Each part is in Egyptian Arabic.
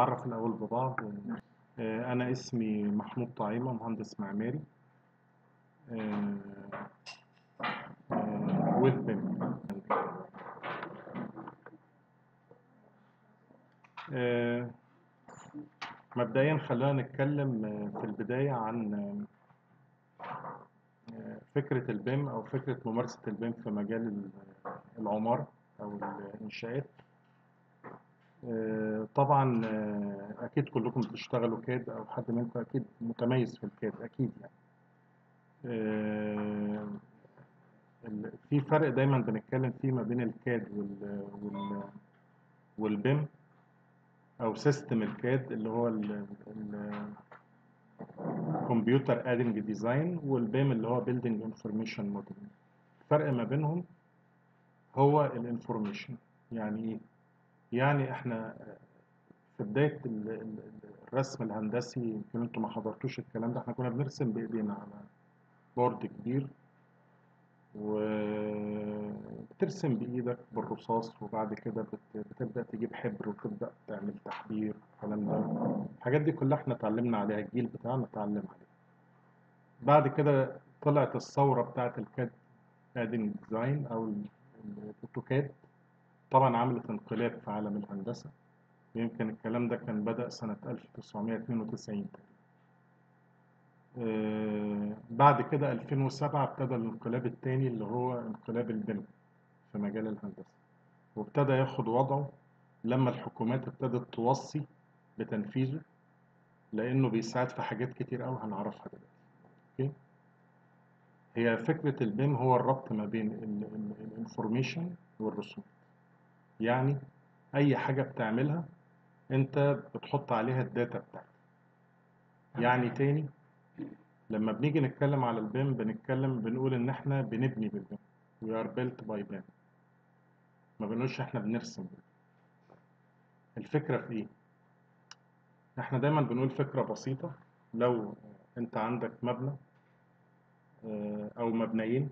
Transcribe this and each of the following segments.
نتعرف الأول ببعض آه، أنا اسمي محمود طعيمة مهندس معماري with BIM آه، مبدئيا خلينا نتكلم آه، في البداية عن آه، فكرة البيم أو فكرة ممارسة البيم في مجال ال- العمارة أو الإنشاءات آه، طبعا آه، أكيد كلكم بتشتغلوا كاد أو حد منكم أكيد متميز في الكاد أكيد يعني آه، ال- في فرق دايما بنتكلم فيه ما بين الكاد وال وال والبيم او سيستم الكاد اللي هو الكمبيوتر ادنج ديزاين والبيم اللي هو بيلدينج انفورميشن موديلنج الفرق ما بينهم هو الانفورميشن يعني ايه يعني احنا في بدايه ال- ال- الرسم الهندسي يمكن انتم ما حضرتوش الكلام ده احنا كنا بنرسم بايدينا على بورد كبير وبترسم بإيدك بالرصاص وبعد كده بت- بتبدأ تجيب حبر وتبدأ تعمل تحبير الكلام ده الحاجات دي كلها احنا اتعلمنا عليها الجيل بتاعنا اتعلم عليها بعد كده طلعت الثورة بتاعت الكاد ادنج ديزاين أو ال- الأوتوكاد طبعا عملت انقلاب في عالم الهندسة يمكن الكلام ده كان بدأ سنة 1992 تقريبا آه، بعد كده 2007 ابتدى الانقلاب الثاني اللي هو انقلاب البيم في مجال الهندسة وابتدى ياخد وضعه لما الحكومات ابتدت توصي بتنفيذه لأنه بيساعد في حاجات كتير أوي هنعرفها دلوقتي أوكي هي فكرة البيم هو الربط ما بين الانفورميشن والرسوم يعني أي حاجة بتعملها أنت بتحط عليها الداتا بتاعتك يعني تاني لما بنيجي نتكلم على البيم بنتكلم بنقول ان احنا بنبني بالبيم we are built by BIM ما بنقولش احنا بنرسم بالبيم الفكرة في ايه احنا دايما بنقول فكرة بسيطة لو انت عندك مبنى آه، او مبنيين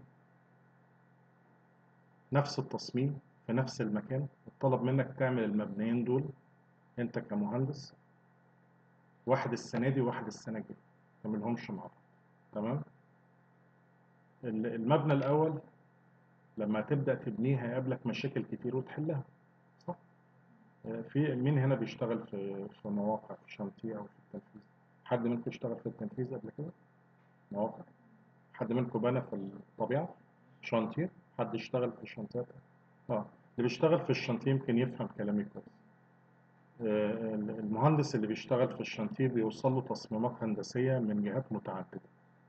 نفس التصميم في نفس المكان الطلب منك تعمل المبنيين دول انت كمهندس واحد السنة دي وواحد السنة الجاية ما تعملهمش مع بعض تمام ال- المبنى الأول لما تبدأ تبنيه هيقابلك مشاكل كتير وتحلها صح؟ آه، في مين هنا بيشتغل في في مواقع في شانتيه أو في التنفيذ؟ حد منكم اشتغل في التنفيذ قبل كده؟ مواقع؟ حد منكم بنى في الطبيعة؟ شانتيه؟ حد اشتغل في الشانتيات؟ اه اللي بيشتغل في الشانتيه يمكن يفهم كلامي كويس. آه، المهندس اللي بيشتغل في الشانتيه بيوصل له تصميمات هندسية من جهات متعددة.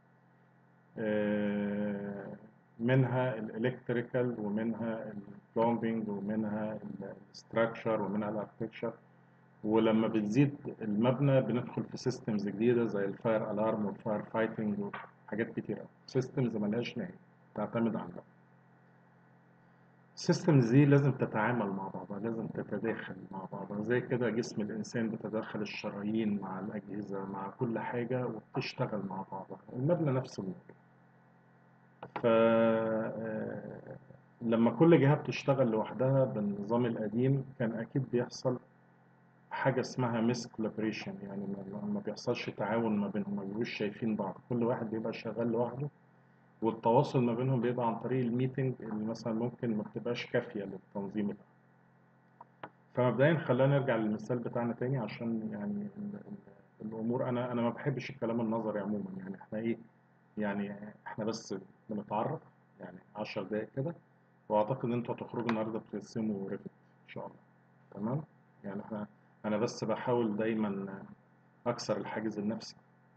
آه، منها الالكتريكال ومنها البلومبينج ومنها الاستراكشر ومنها الاركتكشر ولما بتزيد المبنى بندخل في سيستمز جديده زي الفاير الارم والفاير فايتنج وحاجات كتيره سيستمز ملهاش نهايه تعتمد على المبنى السيستمز دي لازم تتعامل مع بعضها لازم تتداخل مع بعضها زي كده جسم الإنسان بتتدخل الشرايين مع الأجهزة مع كل حاجة وبتشتغل مع بعضها المبنى نفس الموضوع ف آه، لما كل جهة بتشتغل لوحدها بالنظام القديم كان أكيد بيحصل حاجة اسمها ميس كولابريشن يعني ما ما بيحصلش تعاون ما بينهم ما بيبقوش شايفين بعض كل واحد بيبقى شغال لوحده والتواصل ما بينهم بيبقى عن طريق الميتنج اللي مثلا ممكن ما بتبقاش كافية للتنظيم الأول. فمبدئيا خلينا نرجع للمثال بتاعنا تاني عشان يعني ال- ال- الأمور أنا أنا ما بحبش الكلام النظري عموما يعني إحنا إيه يعني إحنا بس بنتعرف يعني 10 دقايق كده وأعتقد إن أنتوا هتخرجوا النهاردة بترسموا ريفت إن شاء الله تمام يعني إحنا أنا بس بحاول دايما أكسر الحاجز النفسي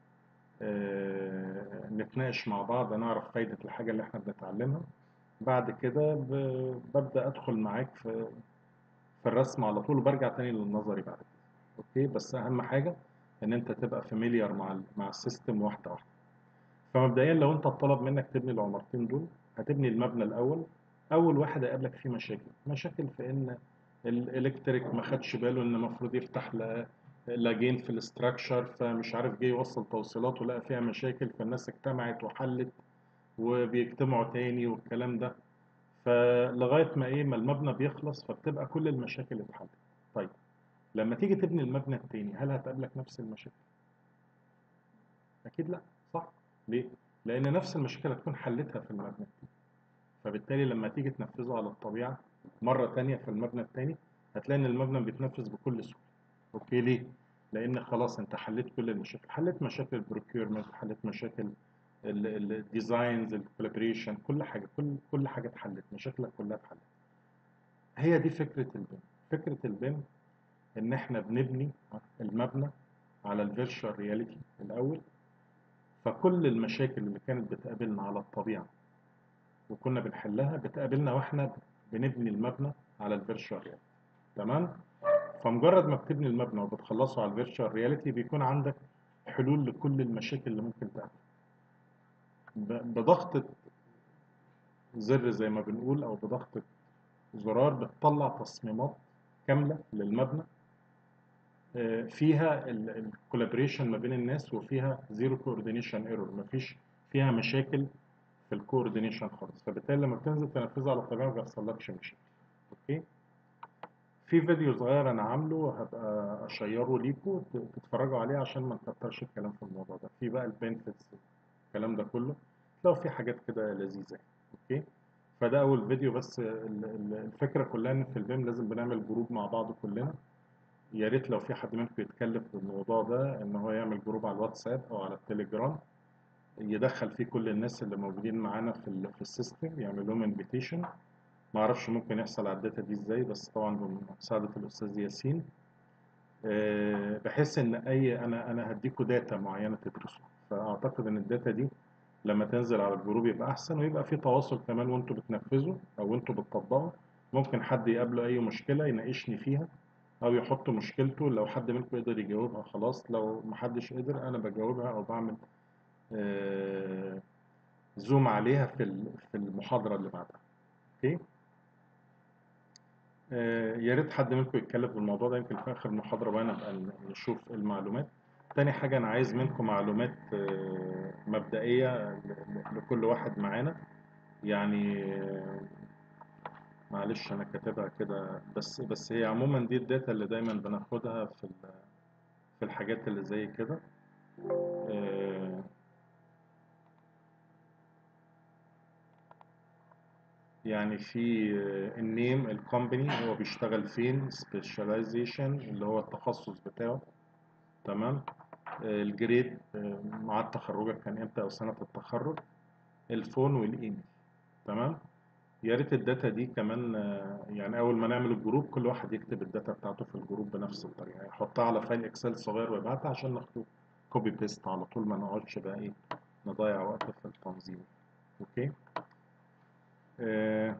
آه، نتناقش مع بعض نعرف فايدة الحاجة اللي احنا بنتعلمها بعد كده ب- ببدأ أدخل معاك في في الرسم على طول وبرجع تاني للنظري بعد كده أوكي بس أهم حاجة إن أنت تبقى فاميليار مع ال مع السيستم واحدة واحدة فمبدئيا لو أنت الطلب منك تبني العمارتين دول هتبني المبنى الأول أول واحد هيقابلك فيه مشاكل مشاكل في إن الإلكتريك ما خدش باله إن المفروض يفتح ل- لاجين في الاستراكشر فمش عارف جه يوصل توصيلات ولقى فيها مشاكل فالناس اجتمعت وحلت وبيجتمعوا تاني والكلام ده فلغاية ما ايه ما المبنى بيخلص فبتبقى كل المشاكل اتحلت طيب لما تيجي تبني المبنى التاني هل هتقابلك نفس المشاكل اكيد لا صح ليه لان نفس المشاكل هتكون حلتها في المبنى التاني فبالتالي لما تيجي تنفذه على الطبيعه مره تانية في المبنى التاني هتلاقي ان المبنى بيتنفذ بكل سهوله اوكي ليه لان خلاص انت حليت كل المشاكل حليت مشاكل البروكيورمنت حليت مشاكل الديزاينز الكولابريشن كل حاجه كل كل حاجه اتحلت مشاكلك كلها اتحلت هي دي فكره البيم فكره البيم ان احنا بنبني المبنى على الفيرتشوال رياليتي الاول فكل المشاكل اللي كانت بتقابلنا على الطبيعه وكنا بنحلها بتقابلنا واحنا بنبني المبنى على الفيرتشوال رياليتي تمام فمجرد ما بتبني المبنى وبتخلصه على الفيرتشوال رياليتي بيكون عندك حلول لكل المشاكل اللي ممكن تقابلك ب- بضغطة زر زي ما بنقول او بضغطة زرار بتطلع تصميمات كاملة للمبنى آه، فيها الكولابريشن ما بين الناس وفيها زيرو كوردينيشن ايرور مفيش فيها مشاكل في الكوردينيشن خالص فبالتالي لما بتنزل تنفذها على الطبيعة ما بيحصلكش مشاكل اوكي في فيديو صغير انا عامله هبقى اشيره ليكم تتفرجوا عليه عشان ما نكترش الكلام في الموضوع ده في بقى البنفيتس الكلام ده كله لو في حاجات كده لذيذة اوكي فده اول فيديو بس ال- ال- الفكرة كلها ان في البيم لازم بنعمل جروب مع بعض كلنا يا ريت لو في حد منكم يتكلم في الموضوع ده ان هو يعمل جروب على الواتساب او على التليجرام يدخل فيه كل الناس اللي موجودين معانا في ال في السيستم يعمل لهم انفيتيشن ما اعرفش ممكن يحصل على الداتا دي ازاي بس طبعا بمساعدة الاستاذ ياسين آه، بحيث ان اي انا انا هديكوا داتا معينة تدرسوها فاعتقد ان الداتا دي لما تنزل على الجروب يبقى احسن ويبقى في تواصل كمان وانتوا بتنفذوا او انتوا بتطبقوا ممكن حد يقابله اي مشكلة يناقشني فيها او يحط مشكلته لو حد منكم يقدر يجاوبها خلاص لو محدش قدر انا بجاوبها او بعمل آه، زوم عليها في ال- في المحاضرة اللي بعدها اوكي آه، يا ريت حد منكم يتكلم في الموضوع ده يمكن في اخر المحاضرة بقى نبقى ن- نشوف المعلومات تاني حاجة انا عايز منكم معلومات آه، مبدئية ل- ل- لكل واحد معانا يعني آه، معلش انا كاتبها كده بس بس هي عموما دي الداتا اللي دايما بناخدها في ال- في الحاجات اللي زي كده آه، يعني في آه، النيم الكومباني هو بيشتغل فين سبيشاليزيشن اللي هو التخصص بتاعه تمام آه، الجريد آه، مع تخرجك كان امتى او سنة التخرج الفون والايميل تمام يا ريت الداتا دي كمان آه، يعني اول ما نعمل الجروب كل واحد يكتب الداتا بتاعته في الجروب بنفس الطريقة يحطها على فايل اكسل صغير ويبعتها عشان ناخده كوبي بيست على طول ما نقعدش بقى ايه نضيع وقت في التنظيم اوكي آه،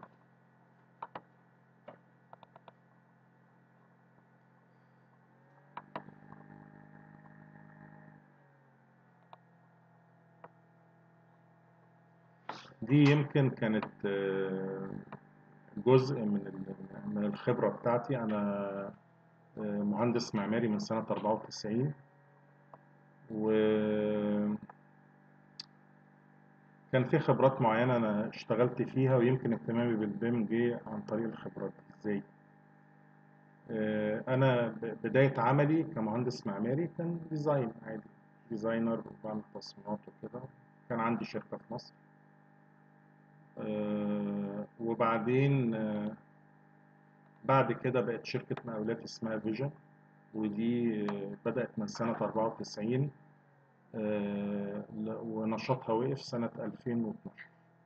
دي يمكن كانت آه، جزء من ال- من الخبرة بتاعتي أنا آه، مهندس معماري من سنة 94 وكان في خبرات معينة أنا اشتغلت فيها ويمكن اهتمامي بالبيم جه عن طريق الخبرات دي إزاي؟ آه، أنا ب- بداية عملي كمهندس معماري كان ديزاين عادي ديزاينر وبعمل تصميمات وكده كان عندي شركة في مصر آه، وبعدين آه، بعد كده بقت شركة مقاولات اسمها فيجن ودي آه، بدأت من سنة 94 آه، ل- ونشاطها وقف سنة 2012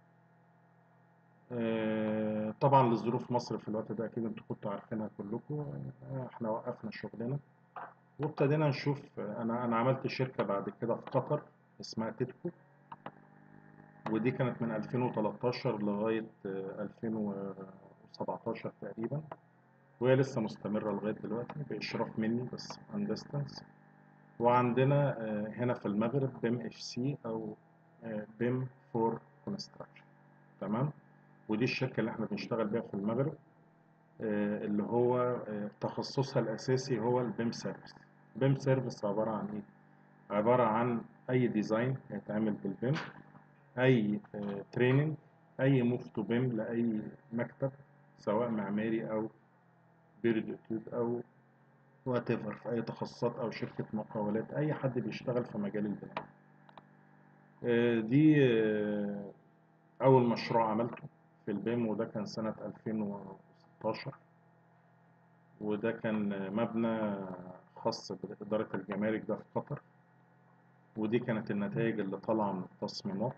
آه، طبعا لظروف مصر في الوقت ده أكيد انتوا كنتوا عارفينها كلكم آه، احنا وقفنا شغلنا وابتدينا نشوف آه، أنا أنا عملت شركة بعد كده في قطر اسمها تيتكو ودي كانت من 2013 لغاية آه، 2017 تقريبا وهي لسه مستمرة لغاية دلوقتي بإشراف مني بس عن ديستانس وعندنا آه، هنا في المغرب بيم اف سي أو بيم فور كونستراكشن تمام ودي الشركة اللي احنا بنشتغل بيها في المغرب آه، اللي هو آه، تخصصها الأساسي هو البيم سيرفيس بيم سيرفيس عبارة عن إيه؟ عبارة عن أي ديزاين هيتعمل بالبيم أي تريننج أي موف تو بيم لأي مكتب سواء معماري أو بيرد أو وات ايفر في اي تخصصات او شركه مقاولات اي حد بيشتغل في مجال البناء آه، دي آه، اول مشروع عملته في البيم وده كان سنه 2016 وده كان مبنى خاص بإدارة الجمارك ده في قطر ودي كانت النتائج اللي طالعة من التصميمات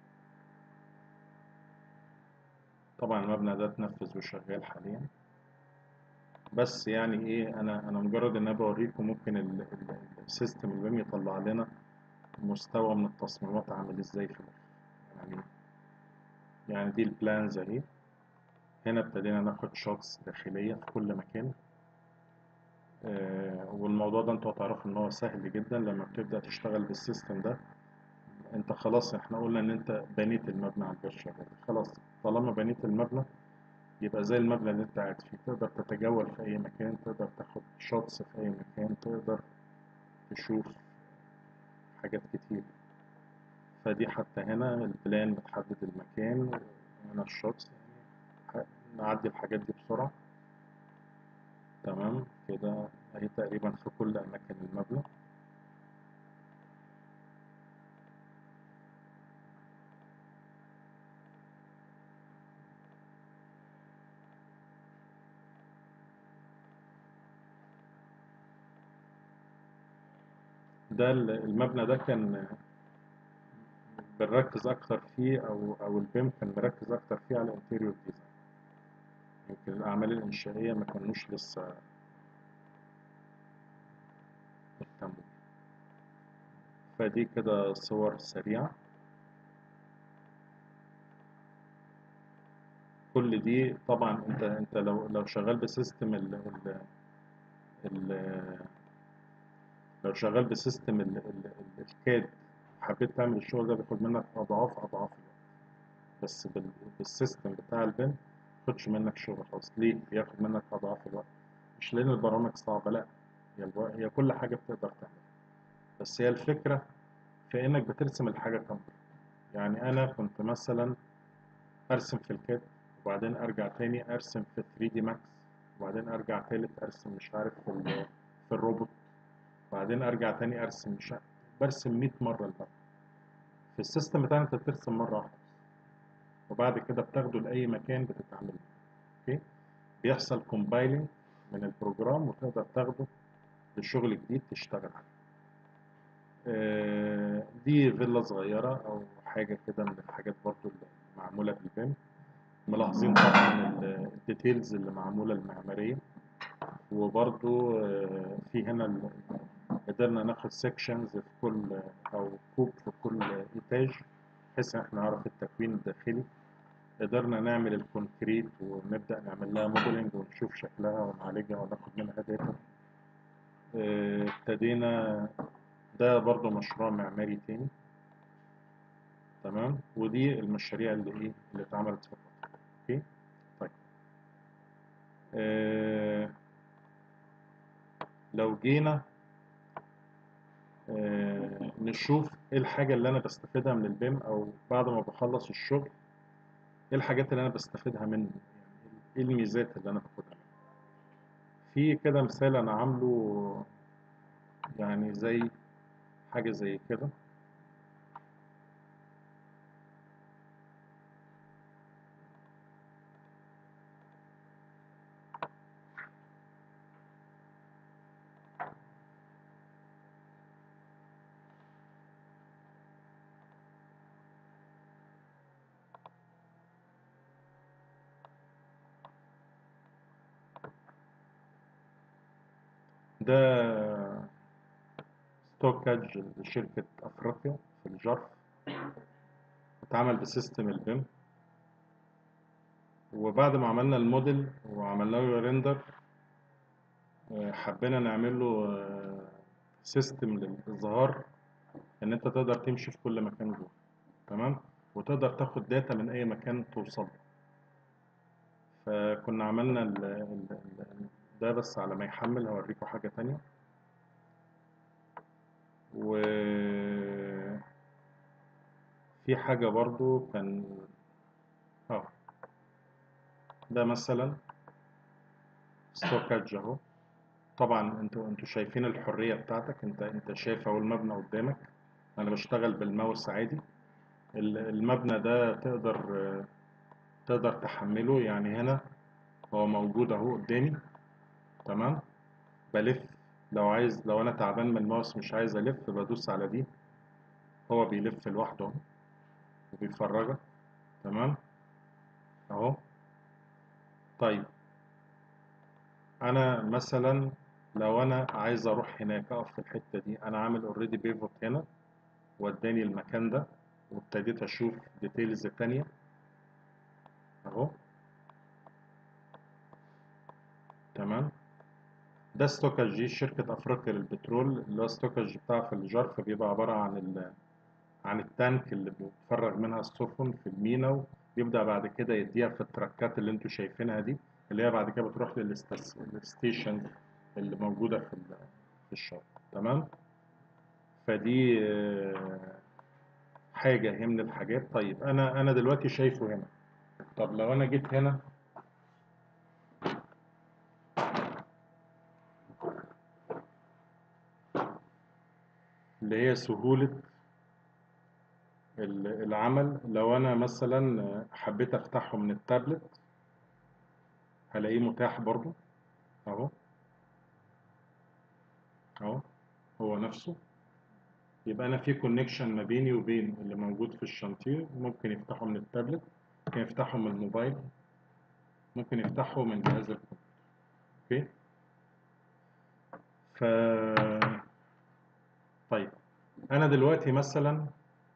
طبعا المبنى ده اتنفذ وشغال حاليا بس يعني ايه انا انا مجرد ان انا بوريكم ممكن ال- ال- السيستم البيم يطلع لنا مستوى من التصميمات عامل ازاي في الاخر يعني يعني دي البلانز اهي هنا ابتدينا ناخد شوتس داخلية في كل مكان آه، والموضوع ده انتوا هتعرفوا ان هو سهل جدا لما بتبدأ تشتغل بالسيستم ده انت خلاص احنا قلنا ان انت بنيت المبنى على البرشا ده خلاص طالما بنيت المبنى يبقى زي المبنى اللي انت قاعد فيه تقدر تتجول في اي مكان تقدر تاخد شوتس في اي مكان تقدر تشوف حاجات كتير فدي حتى هنا البلان بتحدد المكان هنا الشوتس يعني ح- نعدي الحاجات دي بسرعة تمام كده اهي تقريبا في كل اماكن المبنى ده ال- المبنى ده كان بنركز اكتر فيه او او البيم كان مركز اكتر فيه على الانتيريور ديزاين يمكن الاعمال الانشائيه ما كانوش لسه اهتموا فدي كده صور سريعه كل دي طبعا انت انت لو لو شغال بسيستم ال ال ال لو شغال بسيستم ال ال ال- الكاد حبيت تعمل الشغل ده بياخد منك اضعاف اضعاف الوقت بس بال- بالسيستم بتاع البيم مياخدش منك شغل خالص ليه بياخد منك اضعاف الوقت مش لان البرامج صعبه لا هي الو- هي كل حاجه بتقدر تعملها بس هي الفكره في انك بترسم الحاجه كامله يعني انا كنت مثلا ارسم في الكاد وبعدين ارجع تاني ارسم في 3 دي ماكس وبعدين ارجع تالت ارسم مش عارف في ال- في الروبوت بعدين ارجع تاني ارسم مش عارف برسم 100 مره البقى في السيستم بتاعنا انت بترسم مره واحده وبعد كده بتاخده لاي مكان بتتعامل معاه اوكي بيحصل كومبايلنج من البروجرام وتقدر تاخده لشغل جديد تشتغل عليه آه، دي فيلا صغيرة أو حاجة كده من الحاجات برضو اللي معمولة بالبيم ملاحظين طبعا ال- الديتيلز اللي معمولة المعمارية وبرضو آه، في هنا ال- قدرنا ناخد سيكشنز في كل أو كوب في كل إيتاج بحيث إن احنا نعرف التكوين الداخلي قدرنا نعمل الكونكريت ونبدأ نعمل لها موديلنج ونشوف شكلها ونعالجها وناخد منها داتا آه، ابتدينا ده برضو مشروع معماري تاني تمام ودي المشاريع اللي ايه اللي اتعملت في قطر اوكي طيب آه لو جينا آه نشوف ايه الحاجة اللي انا بستفيدها من البيم او بعد ما بخلص الشغل ايه الحاجات اللي انا بستفيدها منه يعني ايه الميزات اللي انا باخدها منه في كده مثال انا عامله يعني زي حاجة زي كده ده ستوكاج لشركة أفريقيا في الجرف اتعمل بسيستم البيم وبعد ما عملنا الموديل وعملنا له ريندر حبينا نعمل له سيستم للإظهار إن أنت تقدر تمشي في كل مكان جوه تمام وتقدر تاخد داتا من أي مكان توصل له فكنا عملنا ال ال ال ده بس على ما يحمل هوريكم حاجة تانية و في حاجة برضو كان اه ده مثلا ستوكاج اهو طبعا انتوا انتوا شايفين الحرية بتاعتك انت انت شايف اهو المبنى قدامك انا بشتغل بالماوس عادي ال- المبنى ده تقدر آه، تقدر تحمله يعني هنا هو موجود اهو قدامي تمام بلف لو عايز لو انا تعبان من الماوس مش عايز الف بدوس على دي هو بيلف لوحده اهو وبيفرجك تمام اهو طيب انا مثلا لو انا عايز اروح هناك اقف في الحته دي انا عامل اوريدي بيفوت هنا وداني المكان ده وابتديت اشوف ديتيلز تانية اهو تمام ده ستوكج دي شركة افريقيا للبترول اللي هو ستوكج بتاعها في الجرف بيبقى عبارة عن ال عن التانك اللي بيتفرغ منها السفن في المينا ويبدأ بعد كده يديها في التراكات اللي انتوا شايفينها دي اللي هي بعد كده بتروح للستيشن اللي موجودة في ال- في الشاطئ تمام فدي آه، حاجة هي من الحاجات طيب أنا أنا دلوقتي شايفه هنا طب لو أنا جيت هنا اللي هي سهولة ال- العمل لو أنا مثلا حبيت أفتحه من التابلت هلاقيه متاح برضو أهو أهو هو نفسه يبقى أنا في كونكشن ما بيني وبين اللي موجود في الشانتيه ممكن يفتحه من التابلت ممكن يفتحه من الموبايل ممكن يفتحه من جهاز الكمبيوتر أوكي ف طيب أنا دلوقتي مثلا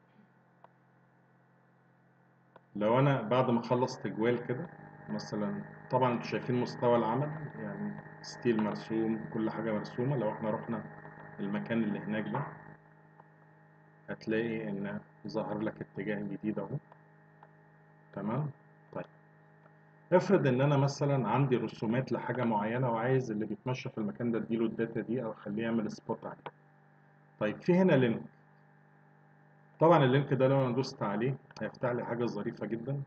لو أنا بعد ما أخلص تجوال كده مثلا طبعا انتوا شايفين مستوى العمل يعني ستيل مرسوم كل حاجة مرسومة لو احنا رحنا المكان اللي هناك ده هتلاقي ان ظهر لك اتجاه جديد اهو تمام طيب افرض ان انا مثلا عندي رسومات لحاجة معينة وعايز اللي بيتمشى في المكان ده اديله الداتا دي او اخليه يعمل سبوت عليه طيب في هنا لينك طبعا اللينك ده لو انا دوست عليه هيفتح لي حاجة ظريفة جدا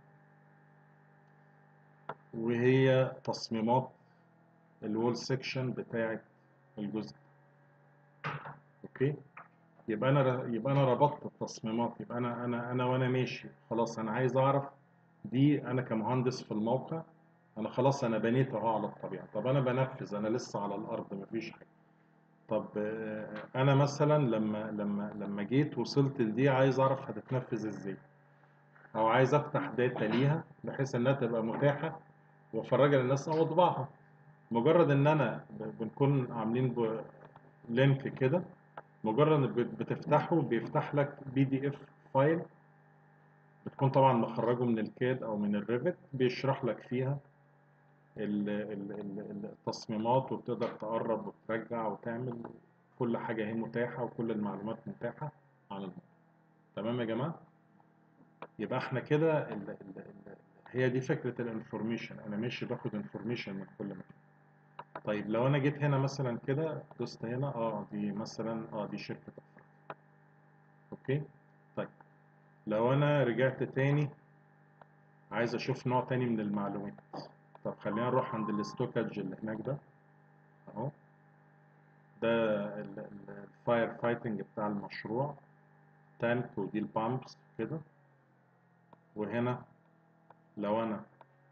وهي تصميمات الوول سيكشن بتاعة الجزء اوكي يبقى انا يبقى انا ربطت التصميمات يبقى انا انا انا وانا ماشي خلاص انا عايز اعرف دي انا كمهندس في الموقع انا خلاص انا بنيت اهو على الطبيعه طب انا بنفذ انا لسه على الارض مفيش حاجه طب آه، انا مثلا لما لما لما جيت وصلت لدي عايز اعرف هتتنفذ ازاي او عايز افتح داتا ليها بحيث انها تبقى متاحه وافرجها للناس او اطبعها مجرد ان انا ب- بنكون عاملين ب- لينك كده مجرد انك بت- بتفتحه بيفتح لك بي دي اف فايل بتكون طبعا مخرجه من الكاد او من الريفت بيشرح لك فيها ال- ال- ال- التصميمات وبتقدر تقرب وترجع وتعمل كل حاجة هي متاحة وكل المعلومات متاحة عن الموضوع تمام يا جماعة يبقى احنا كده ال- ال- ال- هي دي فكرة الانفورميشن انا ماشي باخد انفورميشن من كل مكان طيب لو انا جيت هنا مثلا كده دوست هنا اه دي مثلا اه دي شركة أفريقيا. اوكي طيب لو انا رجعت تاني عايز اشوف نوع تاني من المعلومات طب خلينا نروح عند الاستوكج اللي هناك ده اهو ده الفاير فايتنج بتاع المشروع تانك ودي البامبس كده وهنا لو انا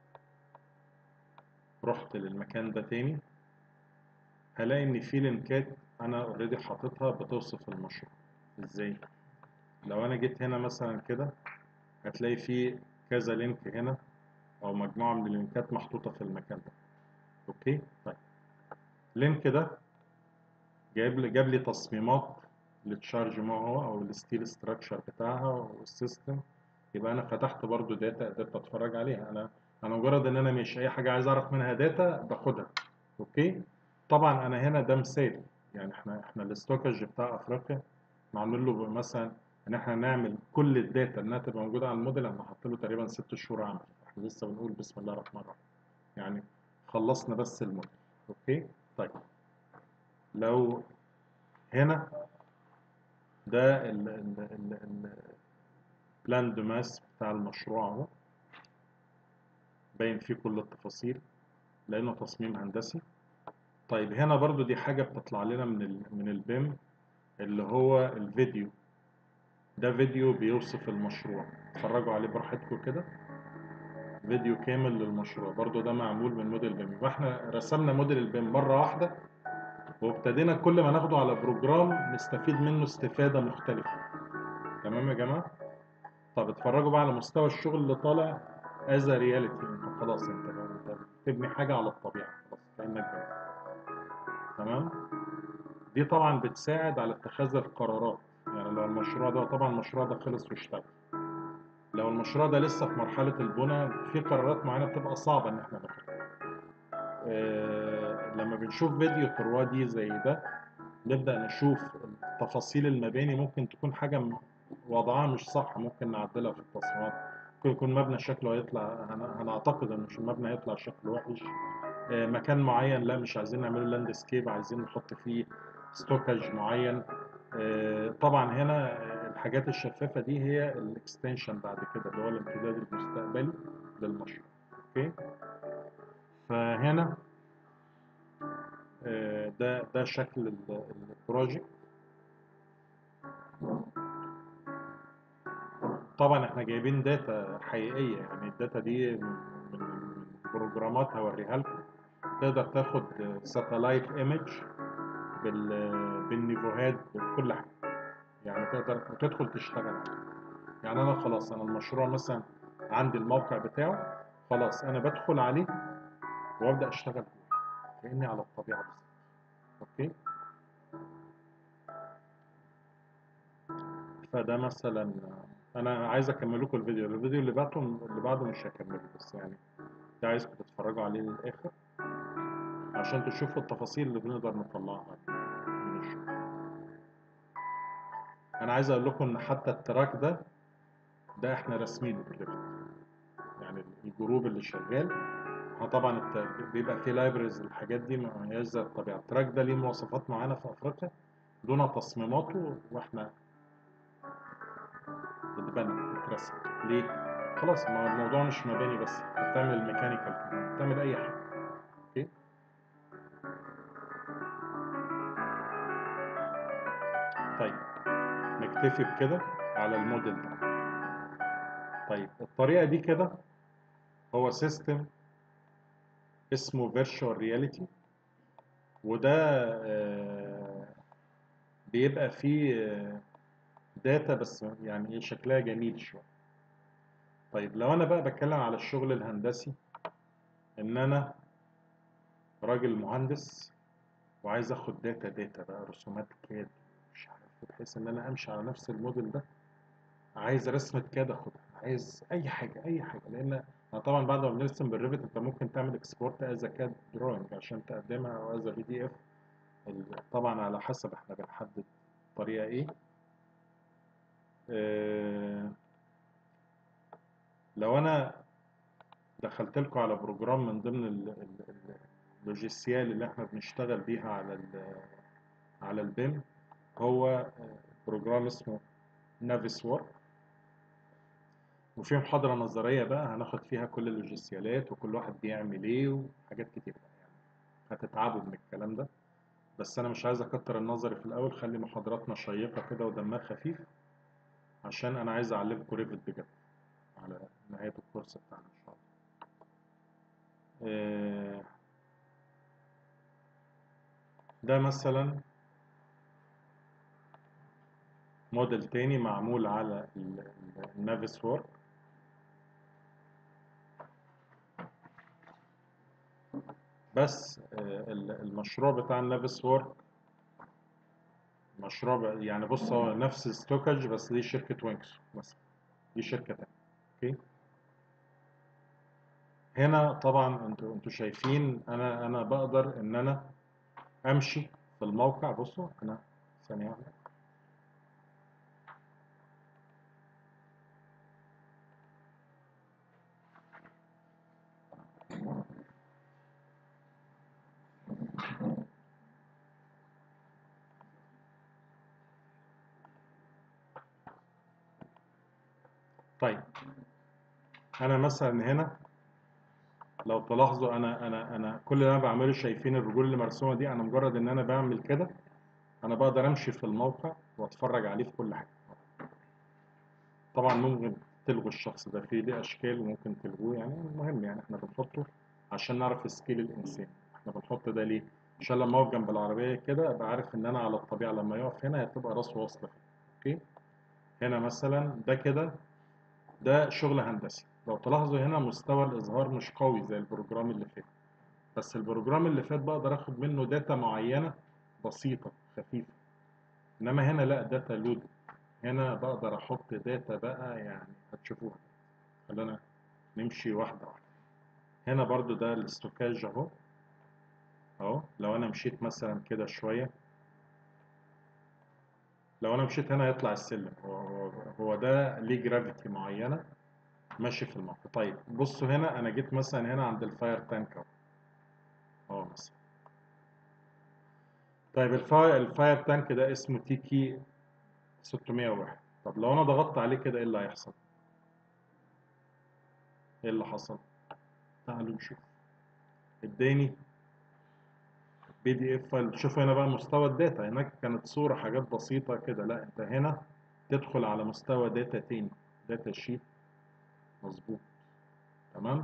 رحت للمكان ده تاني هلاقي ان في لينكات انا اوريدي حاططها بتوصف المشروع ازاي لو انا جيت هنا مثلا كده هتلاقي في كذا لينك هنا او مجموعة من اللينكات محطوطة في المكان ده اوكي طيب اللينك ده جايب لي جاب لي تصميمات للتشارج ما هو او الستيل ستراكشر بتاعها والسيستم يبقى انا فتحت برضو داتا قدرت اتفرج عليها انا انا مجرد ان انا مش اي حاجه عايز اعرف منها داتا باخدها اوكي طبعا انا هنا ده مثال يعني احنا احنا الاستوكج بتاع افريقيا معمول له مثلا ان احنا نعمل كل الداتا انها تبقى موجوده على الموديل احنا حاطط له تقريبا ست شهور عمل احنا لسه بنقول بسم الله الرحمن الرحيم يعني خلصنا بس الموديل اوكي طيب لو هنا ده ال ال ال ال بلان دو ماس بتاع المشروع اهو باين فيه كل التفاصيل لانه تصميم هندسي طيب هنا برضو دي حاجة بتطلع لنا من ال من البيم اللي هو الفيديو ده فيديو بيوصف المشروع اتفرجوا عليه براحتكم كده فيديو كامل للمشروع برضو ده معمول من موديل بيم يبقى احنا رسمنا موديل البيم مرة واحدة وابتدينا كل ما ناخده على بروجرام نستفيد منه استفادة مختلفة تمام يا جماعة طب اتفرجوا بقى على مستوى الشغل اللي طالع از رياليتي انت خلاص انت انت بتبني حاجة على الطبيعة خلاص كأنك بني. تمام دي طبعا بتساعد على اتخاذ القرارات يعني لو المشروع ده طبعا المشروع ده خلص واشتغل لو المشروع ده لسه في مرحلة البناء في قرارات معينة بتبقى صعبة إن إحنا ناخدها. آه لما بنشوف فيديو 3 دي زي ده نبدأ نشوف تفاصيل المباني ممكن تكون حاجة م- وضعها مش صح ممكن نعدلها في التصميمات ممكن يكون مبنى شكله هيطلع هن- هنعتقد إن مش المبنى هيطلع شكله وحش آه مكان معين لا مش عايزين نعمله لاند سكيب عايزين نحط فيه ستوكج معين آه، طبعا هنا آه، الحاجات الشفافة دي هي الاكستنشن بعد كده اللي هو الامتداد المستقبلي للمشروع اوكي فهنا آه، ده ده شكل ال- البروجكت طبعا احنا جايبين داتا حقيقية يعني الداتا دي من من من بروجرامات هوريها لكم تقدر تاخد ساتلايت ايمج بالنيفوهات بكل حاجة يعني تقدر تدخل تشتغل عليه يعني انا خلاص انا المشروع مثلا عندي الموقع بتاعه خلاص انا بدخل عليه وابدا اشتغل فيه كاني على الطبيعه بالظبط اوكي فده مثلا انا عايز اكمل لكم الفيديو الفيديو اللي بعده اللي بعده مش هكمله بس يعني ده عايزكم تتفرجوا عليه للاخر عشان تشوفوا التفاصيل اللي بنقدر نطلعها من الشغل انا عايز اقول لكم ان حتى التراك ده ده احنا راسمينه بريفت يعني الجروب اللي شغال اه طبعا الت- بيبقى فيه لايبرز الحاجات دي ما هياش زي الطبيعه التراك ده ليه مواصفات معينه في افريقيا دون تصميماته واحنا اتبنى اترسم ليه؟ خلاص ما هو الموضوع مش مباني بس انت بتعمل ميكانيكال كمان بتعمل اي حاجه اوكي طيب نكتفي بكده على الموديل ده طيب الطريقه دي كده هو سيستم اسمه فيرتشوال رياليتي وده آه، بيبقى فيه داتا بس يعني ايه شكلها جميل شويه طيب لو انا بقى بتكلم على الشغل الهندسي ان انا راجل مهندس وعايز اخد داتا داتا بقى رسومات كاد مش عارف بحيث ان انا امشي على نفس الموديل ده عايز رسمة كاد اخدها عايز اي حاجة اي حاجة لان أنا طبعا بعد ما بنرسم بالريفت انت ممكن تعمل اكسبورت از كاد دروينج عشان تقدمها او از بي دي اف طبعا على حسب احنا بنحدد طريقة ايه آه، لو انا دخلت لكم على بروجرام من ضمن ال- ال- ال- اللوجيسيال اللي احنا بنشتغل بيها على ال على البيم هو آه، بروجرام اسمه نافيس وورك وفي محاضرة نظرية بقى هناخد فيها كل اللوجيسيالات وكل واحد بيعمل ايه وحاجات كتير يعني هتتعبوا من الكلام ده بس انا مش عايز اكتر النظري في الاول خلي محاضراتنا شيقة كده ودمها خفيف عشان انا عايز اعلمكم ريفت بجد على نهاية الكورس بتاعنا ان شاء الله آه، ده مثلا موديل تاني معمول على النافيس وورك بس آه، ال- المشروع بتاع النافيس وورك مشروع ب- يعني بص هو نفس ستوكج بس دي شركة وينكس مثلا دي شركة تانية اوكي هنا طبعا انتوا انتوا شايفين انا انا بقدر ان انا امشي في الموقع بصوا انا ثانية واحدة طيب انا مثلا هنا لو تلاحظوا انا انا انا كل اللي انا بعمله شايفين الرجول اللي مرسومه دي انا مجرد ان انا بعمل كده انا بقدر امشي في الموقع واتفرج عليه في كل حاجه طبعا ممكن تلغوا الشخص ده فيه ليه اشكال وممكن تلغوه يعني المهم يعني احنا بنحطه عشان نعرف سكيل الانسان احنا بنحط ده ليه عشان لما اقف جنب العربيه كده ابقى عارف ان انا على الطبيعه لما يقف هنا هتبقى راسه واصله اوكي هنا مثلا ده كده ده شغل هندسي لو تلاحظوا هنا مستوى الإظهار مش قوي زي البروجرام اللي فات بس البروجرام اللي فات بقدر اخد منه داتا معينة بسيطة خفيفة انما هنا لا داتا لود هنا بقدر احط داتا بقى يعني هتشوفوها خلينا نمشي واحدة واحدة هنا برضو ده الاستوكاج اهو اهو لو انا مشيت مثلا كده شوية لو انا مشيت هنا هيطلع السلم هو, هو, هو ده ليه جرافيتي معينة ماشي في الموقع طيب بصوا هنا انا جيت مثلا هنا عند الفاير تانك اهو اهو مثلا طيب الفاير الفاير تانك ده اسمه تيكي 601 طب لو انا ضغطت عليه كده ايه اللي هيحصل ايه اللي حصل تعالوا نشوف اداني بي دي اف فايل شوف هنا بقى مستوى الداتا هناك كانت صورة حاجات بسيطة كده لا انت هنا تدخل على مستوى داتا تاني داتا شيت مظبوط تمام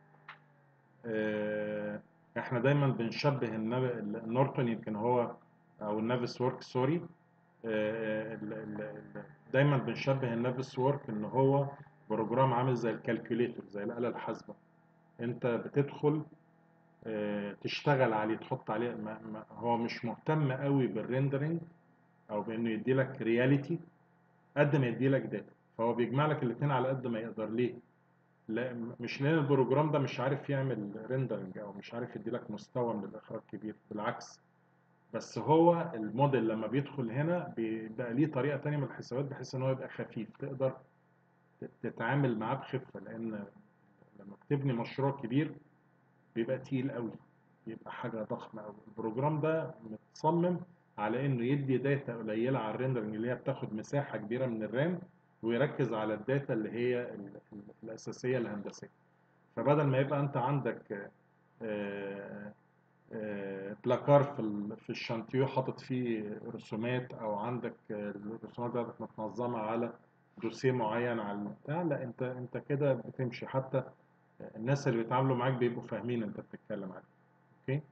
آه احنا دايما بنشبه النب- النورتون يمكن هو او النافس وورك سوري آه، ال- ال- ال- دايما بنشبه النافس وورك ان هو بروجرام عامل زي الكالكوليتور زي الآلة الحاسبة انت بتدخل آه، تشتغل عليه تحط عليه ما ما هو مش مهتم قوي بالريندرنج او بانه يدي لك رياليتي قد ما يدي لك داتا فهو بيجمع لك الاثنين على قد ما يقدر ليه لا مش لان البروجرام ده مش عارف يعمل ريندرنج او مش عارف يدي لك مستوى من الاخراج كبير بالعكس بس هو الموديل لما بيدخل هنا بيبقى ليه طريقة تانية من الحسابات بحيث ان هو يبقى خفيف تقدر تتعامل معاه بخفة لان لما بتبني مشروع كبير بيبقى تقيل قوي بيبقى حاجة ضخمة قوي البروجرام ده متصمم على انه يدي داتا قليلة على الريندرنج اللي هي بتاخد مساحة كبيرة من الرام ويركز على الداتا اللي هي ال- ال- الأساسية الهندسية فبدل ما يبقى انت عندك آه، آه، بلاكار في ال- في الشانتيو حاطط فيه رسومات او عندك آه، الرسومات بتاعتك متنظمه على دوسيه معين على البتاع لا انت انت كده بتمشي حتى الناس اللي بيتعاملوا معاك بيبقوا فاهمين انت بتتكلم عليه اوكي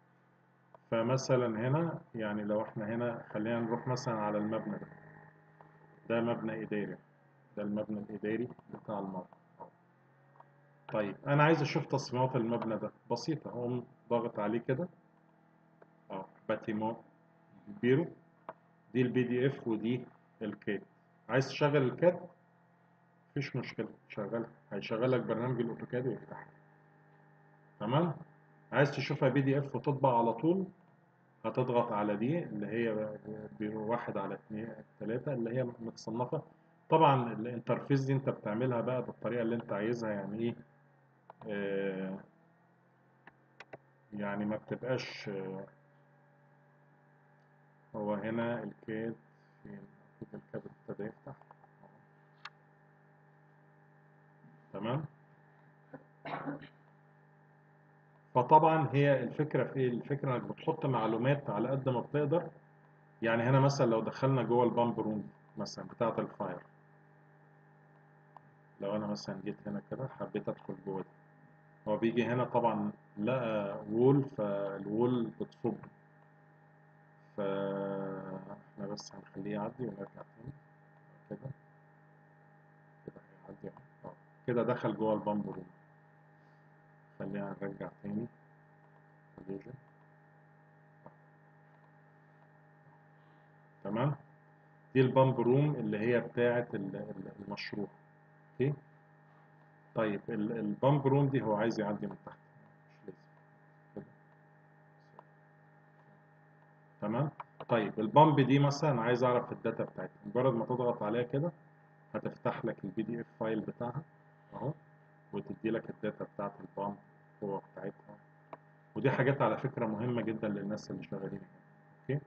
فمثلا هنا يعني لو احنا هنا خلينا نروح مثلا على المبنى ده ده مبنى اداري ده المبنى الاداري بتاع الموقع طيب انا عايز اشوف تصميمات المبنى ده بسيطه اقوم ضاغط عليه كده اه باتيمون بيرو دي البي دي اف ودي الكاد عايز تشغل الكاد مفيش مشكله شغل هيشغل لك برنامج الاوتوكاد ويفتح تمام عايز تشوفها بي دي اف وتطبع على طول هتضغط على دي اللي هي بيرو واحد على اتنين تلاتة اللي هي متصنفة طبعا الانترفيس دي انت بتعملها بقى بالطريقة اللي انت عايزها يعني ايه آه يعني ما بتبقاش آه هو هنا الكاد فين المفروض الكاد ابتدى يفتح تمام فطبعا هي الفكرة في ايه الفكرة انك بتحط معلومات على قد ما بتقدر يعني هنا مثلا لو دخلنا جوه البامب روم مثلا بتاعة الفاير لو انا مثلا جيت هنا كده حبيت ادخل جوه دي هو بيجي هنا طبعا لقى وول فالوول بتفض فاحنا بس هنخليه يعدي ونرجع تاني كده كده هيعدي اهو اه كده دخل جوه البامب روم خلينا نرجع تاني collision. تمام دي البامب روم اللي هي بتاعة ال- ال- المشروع اوكي طيب ال- البامب روم دي هو عايز يعدي من تحت مش لازم كده تمام طيب البامب دي مثلا عايز اعرف الداتا بتاعتها مجرد ما تضغط عليها كده هتفتح لك البي دي اف فايل بتاعها اهو وتدي لك الداتا بتاعت البامب القوة بتاعتها ودي حاجات على فكرة مهمة جدا للناس اللي شغالين هنا اوكي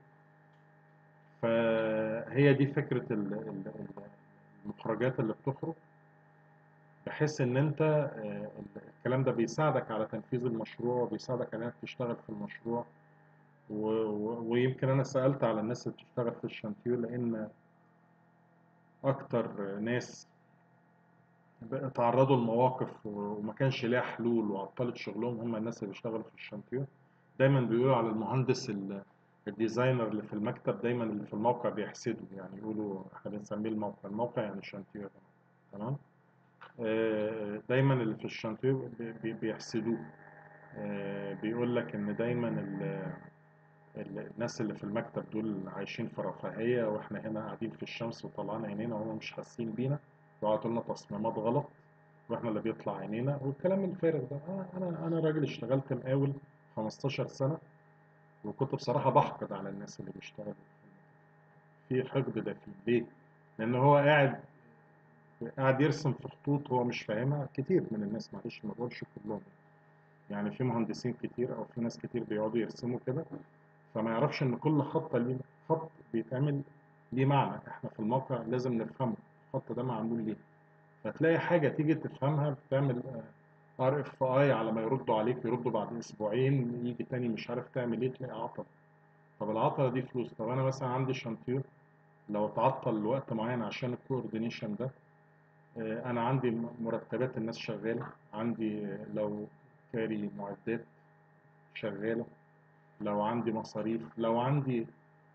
فهي دي فكرة ال- ال- ال- المخرجات اللي بتخرج بحيث ان انت آه، الكلام ده بيساعدك على تنفيذ المشروع وبيساعدك على انك تشتغل في المشروع و... و... ويمكن انا سألت على الناس اللي بتشتغل في الشانتيو لان اكتر ناس تعرضوا لمواقف وما كانش ليها حلول وعطلت شغلهم هم الناس اللي بيشتغلوا في الشانتيو دايما بيقولوا على المهندس ال- الديزاينر اللي في المكتب دايما اللي في الموقع بيحسدوا يعني يقولوا احنا بنسميه الموقع الموقع يعني الشانتيو يا جماعة. تمام آه، دايما اللي في الشانتيو بي- بي- بيحسدوه آه، بيقول لك ان دايما ال- ال- الناس اللي في المكتب دول عايشين في رفاهية واحنا هنا قاعدين في الشمس وطلعنا عينينا وهم مش حاسين بينا وعطوا لنا تصميمات غلط واحنا اللي بيطلع عينينا والكلام الفارغ ده آه، انا انا راجل اشتغلت مقاول 15 سنة وكنت بصراحة بحقد على الناس اللي بيشتغلوا في حقد ده فيه ليه؟ لأن هو قاعد قاعد يرسم في خطوط هو مش فاهمها كتير من الناس معلش ما بقولش كلهم يعني في مهندسين كتير أو في ناس كتير بيقعدوا يرسموا كده فما يعرفش إن كل خط ليه خط بيتعمل ليه معنى إحنا في الموقع لازم نفهمه الخط ده معمول ليه فتلاقي حاجة تيجي تفهمها بتعمل ار اف اي على ما يردوا عليك يردوا بعد اسبوعين يجي تاني مش عارف تعمل ايه تلاقي عطل طب العطلة دي فلوس طب انا مثلا عندي شانتير لو اتعطل لوقت معين عشان الكوردينيشن ده آه، انا عندي م- مرتبات الناس شغالة عندي آه، لو كاري معدات شغالة لو عندي مصاريف لو عندي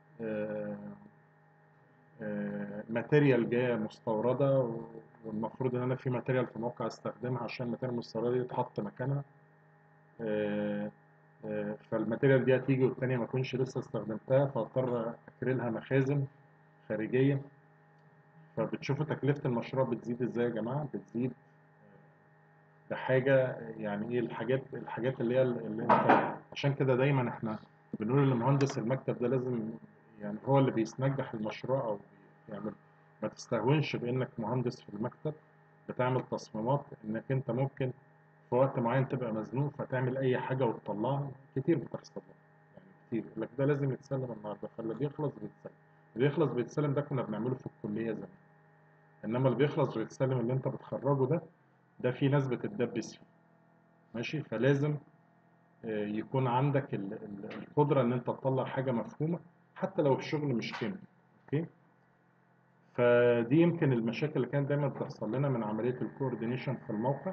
ماتيريال جاية مستوردة و- والمفروض ان انا في ماتيريال في موقع استخدمها عشان الماتيريال المستوردة دي تتحط مكانها آه، آه، فالماتيريال دي هتيجي والتانية ما اكونش لسه استخدمتها فاضطر اكرلها مخازن خارجية فبتشوفوا تكلفة المشروع بتزيد ازاي يا جماعة بتزيد ده حاجة يعني ايه الحاجات الحاجات اللي هي اللي انت عشان كده دايما احنا بنقول لمهندس المكتب ده لازم يعني هو اللي بينجح المشروع او بيعمل ما تستهونش بانك مهندس في المكتب بتعمل تصميمات انك انت ممكن في وقت معين تبقى مزنوق فتعمل اي حاجة وتطلعها كتير بتحصل يعني كتير يقول لك ده لازم يتسلم النهارده فاللي بيخلص بيتسلم اللي بيخلص بيتسلم ده كنا بنعمله في الكلية زمان انما اللي بيخلص ويتسلم اللي انت بتخرجه ده ده في ناس بتتدبس فيه ماشي فلازم آه، يكون عندك ال- ال- القدرة ان انت تطلع حاجة مفهومة حتى لو الشغل مش كامل اوكي فدي يمكن المشاكل اللي كانت دايما بتحصل لنا من عملية الكوردينيشن في الموقع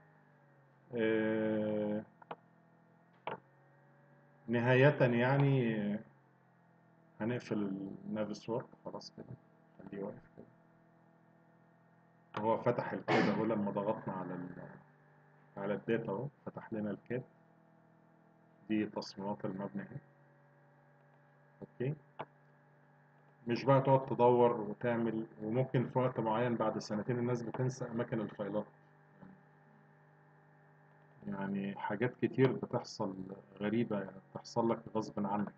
آه، نهاية يعني آه، هنقفل النافس وورك خلاص كده خليه واقف كده هو فتح الكود اهو لما ضغطنا على ال على الداتا اهو فتح لنا الكاد دي تصميمات المبنى اهي اوكي مش بقى تقعد تدور وتعمل وممكن في وقت معين بعد سنتين الناس بتنسى اماكن الفايلات يعني حاجات كتير بتحصل غريبة بتحصل لك غصب عنك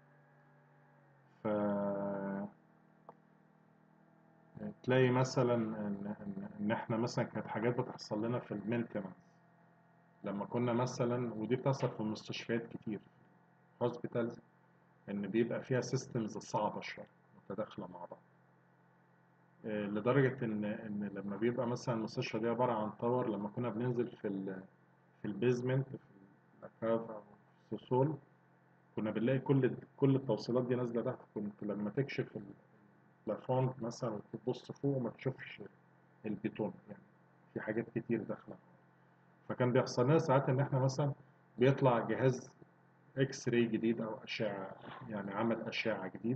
ف تلاقي مثلا ان ان إن احنا مثلا كانت حاجات بتحصل لنا في المينتنس لما كنا مثلا ودي بتحصل في المستشفيات كتير هوسبيتالز ان بيبقى فيها سيستمز صعبة شوية متداخلة مع بعض آه، لدرجة ان ان لما بيبقى مثلا المستشفى دي عبارة عن تاور لما كنا بننزل في ال في البيزمنت في الاكاف او في السول كنا بنلاقي كل كل التوصيلات دي نازلة تحت كنت لما تكشف البلافون مثلا وتبص فوق وما تشوفش البيتون يعني في حاجات كتير داخلة فكان بيحصل لنا ساعات ان احنا مثلا بيطلع جهاز اكس راي جديد او اشعه يعني عمل اشعه جديد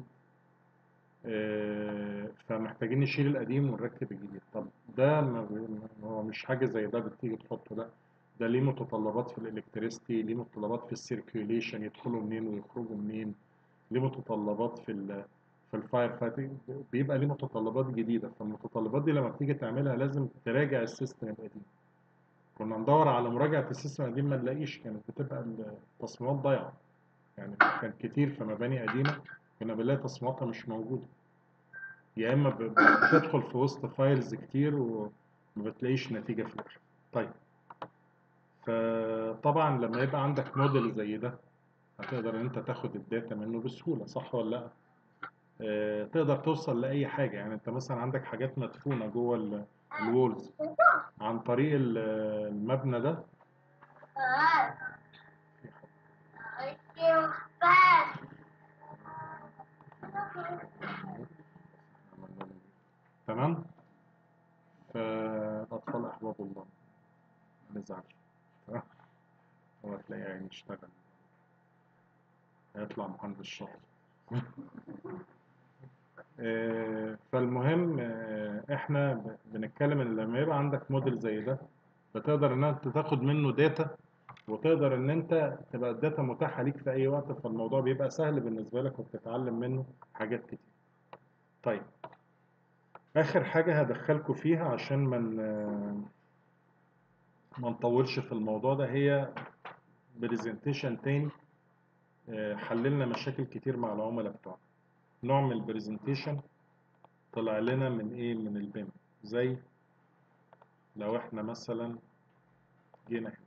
آه، فمحتاجين نشيل القديم ونركب الجديد طب ده ما بي- ما هو مش حاجه زي ده بتيجي تحطه لا ده ليه متطلبات في الالكتريستي ليه متطلبات في السيركيوليشن يدخلوا منين ويخرجوا منين ليه متطلبات في ال في الفاير فايتنج بيبقى ليه متطلبات جديده فالمتطلبات دي لما بتيجي تعملها لازم تراجع السيستم القديم كنا ندور على مراجعة السيستم القديم ما نلاقيش كانت بتبقى التصميمات ضايعة يعني كان كتير في مباني قديمة كنا بنلاقي تصميماتها مش موجودة يا إما ب- بتدخل في وسط فايلز كتير وما بتلاقيش نتيجة في الآخر طيب فطبعا لما يبقى عندك موديل زي ده هتقدر إن أنت تاخد الداتا منه بسهولة صح ولا لأ؟ آه، تقدر توصل لأي حاجة يعني أنت مثلا عندك حاجات مدفونة جوه الوولز عن طريق ال- المبنى ده في حد عملنا له تمام فالأطفال أحباب الله ما نزعلش تمام هو تلاقيه يعني يشتغل هيطلع مهندس شاطر آه، فالمهم آه، احنا ب- بنتكلم ان لما يبقى عندك موديل زي ده بتقدر ان انت تاخد منه داتا وتقدر ان انت تبقى الداتا متاحه ليك في اي وقت فالموضوع بيبقى سهل بالنسبه لك وبتتعلم منه حاجات كتير طيب اخر حاجه هدخلكم فيها عشان ما ن- ما نطولش في الموضوع ده هي برزنتيشن تاني آه، حللنا مشاكل كتير مع العملاء بتوعنا نوع من البرزنتيشن طلع لنا من ايه من البيم زي لو احنا مثلا جينا هنا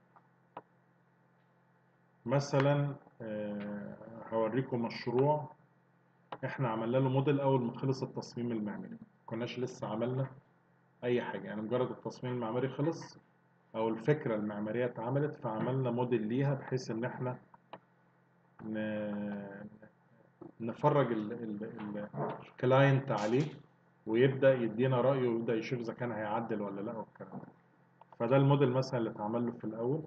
مثلا آه، هوريكم مشروع احنا عملنا له موديل اول ما خلص التصميم المعماري كناش لسه عملنا اي حاجه يعني مجرد التصميم المعماري خلص او الفكره المعماريه اتعملت فعملنا موديل ليها بحيث ان احنا ن- نفرج الكلاينت عليه ويبدا يدينا رايه ويبدا يشوف اذا كان هيعدل ولا لا والكلام ده فده الموديل مثلا اللي اتعمل له في الاول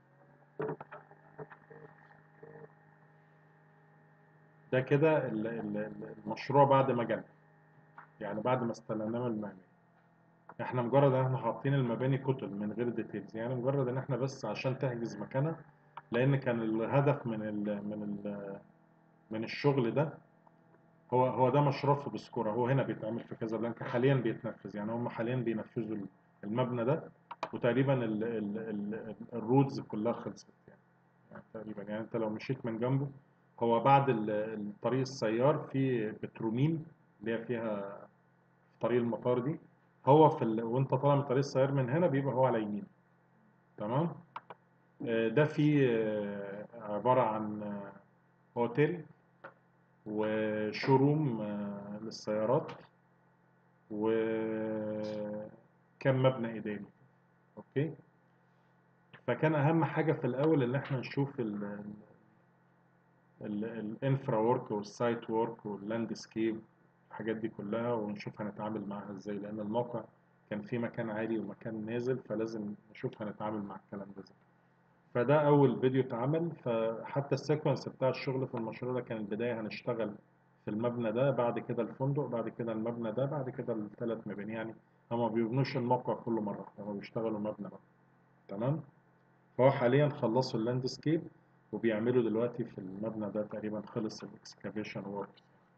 ده كده ال- ال- ال- المشروع بعد ما جالنا يعني بعد ما استلمناه من المعماري احنا مجرد ان احنا حاطين المباني كتل من غير ديتيلز يعني مجرد ان احنا بس عشان تحجز مكانها لان كان الهدف من ال من ال من الشغل ده هو هو ده مشروع في بسكورة هو هنا بيتعمل في كازابلانكا حاليا بيتنفذ يعني هم حاليا بينفذوا المبنى ده وتقريبا ال- ال- ال- الرودز كلها خلصت يعني, يعني تقريبا يعني انت لو مشيت من جنبه هو بعد ال- الطريق السيار في بترومين اللي هي فيها في طريق المطار دي هو في ال... وانت طالع من طريق السيار من هنا بيبقى هو على يمين تمام آه، ده فيه آه، عبارة عن آه، هوتيل وشوروم آه، للسيارات وكم مبنى إداري أوكي فكان أهم حاجة في الأول إن إحنا نشوف الانفرا ورك والسايت ورك واللاندسكيب الحاجات دي كلها ونشوف هنتعامل معاها ازاي لأن الموقع كان فيه مكان عالي ومكان نازل فلازم نشوف هنتعامل مع الكلام ده ازاي فده أول فيديو اتعمل فحتى السيكونس بتاع الشغل في المشروع ده كان البداية هنشتغل في المبنى ده بعد كده الفندق بعد كده المبنى ده بعد كده الثلاث مباني يعني هما ما بيبنوش الموقع كله مرة واحدة هما بيشتغلوا مبنى مبنى تمام فهو حاليا خلصوا اللاندسكيب وبيعملوا دلوقتي في المبنى ده تقريبا خلص الاكسكافيشن ورك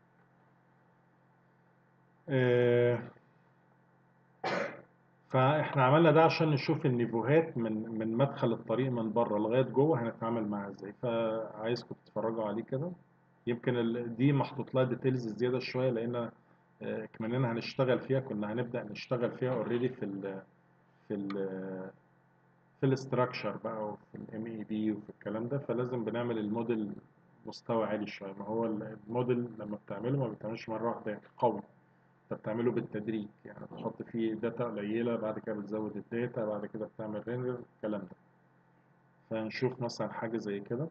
فاحنا عملنا ده عشان نشوف النيفوهات من من مدخل الطريق من بره لغايه جوه هنتعامل معاها ازاي فعايزكم تتفرجوا عليه كده يمكن ال- دي محطوط لها ديتيلز زياده شويه لان آه، كماننا هنشتغل فيها كنا هنبدا نشتغل فيها اوريدي في ال في ال في الاستراكشر بقى وفي الام اي بي وفي الكلام ده فلازم بنعمل الموديل مستوى عالي شويه ما هو الموديل لما بتعمله ما بتعملش مره واحده قوي انت بتعمله بالتدريج يعني بتحط فيه داتا قليله بعد كده بتزود الداتا بعد كده بتعمل ريندر الكلام ده فنشوف مثلا حاجه زي كده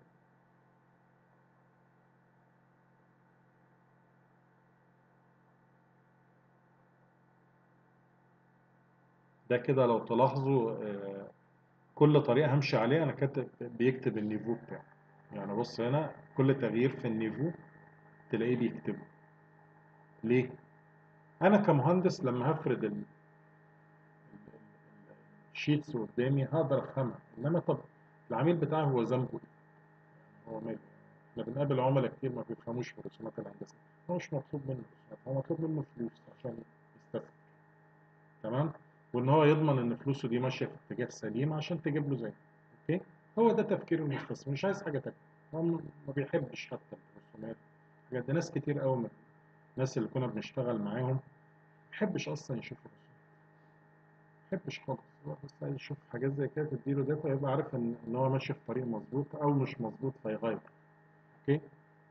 ده كده لو تلاحظوا آه، كل طريقه همشي عليها انا كاتب بيكتب النيفو بتاعه يعني بص هنا كل تغيير في النيفو تلاقيه بيكتبه ليه انا كمهندس لما هفرد ال- الشيتس قدامي هقدر افهمها انما طب العميل بتاعي هو ذنبه ايه هو ماله احنا بنقابل عملاء كتير ما بيفهموش في الرسومات الهندسيه هو مش مطلوب منه رسومات هو مطلوب منه فلوس عشان يستثمر تمام وان هو يضمن ان فلوسه دي ماشيه في اتجاه سليم عشان تجيب له زي اوكي هو ده تفكير المستثمر مش عايز حاجه تانية هو م- ما بيحبش حتى الرسومات بجد ناس كتير قوي من الناس اللي كنا بنشتغل معاهم ما بيحبش اصلا يشوف الرسومات ما بيحبش خالص هو بس عايز يشوف حاجات زي كده تديله داتا يبقى عارف ان ان هو ماشي في طريق مظبوط او مش مظبوط فيغير اوكي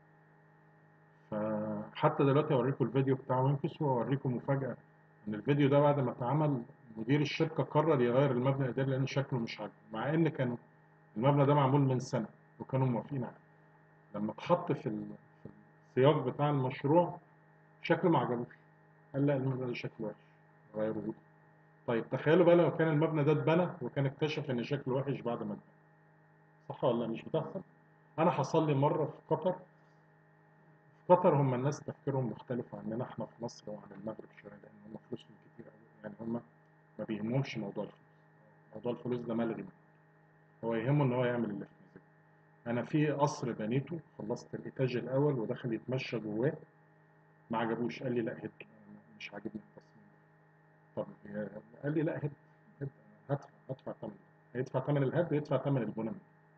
فحتى دلوقتي اوريكم الفيديو بتاع وينكس واوريكم مفاجأة ان الفيديو ده بعد ما اتعمل مدير الشركة قرر يغير المبنى الإداري لان شكله مش عاجبه مع ان كانوا المبنى ده معمول من سنة وكانوا موافقين عليه لما اتحط في ال- في السياق بتاع المشروع شكله ما عجبوش قال لا المبنى ده شكله وحش غيروه له. طيب تخيلوا بقى لو كان المبنى ده اتبنى وكان اكتشف ان شكله وحش بعد ما اتبنى صح ولا لا؟ مش بتحصل انا حصل لي مره في قطر في قطر هم الناس تفكيرهم مختلف عننا احنا في مصر وعن المغرب شويه لان هم فلوسهم كتير قوي يعني هم ما بيهمهمش موضوع الفلوس موضوع الفلوس ده ملغي هو يهمه ان هو يعمل اللي في مزاجه انا في قصر بنيته خلصت الايتاج الاول ودخل يتمشى جواه ما عجبوش قال لي لا هد مش عاجبني التصميم ده طب يا- قال لي لا هد هد هدفع هدفع ثمن هيدفع ثمن الهد ويدفع ثمن البنى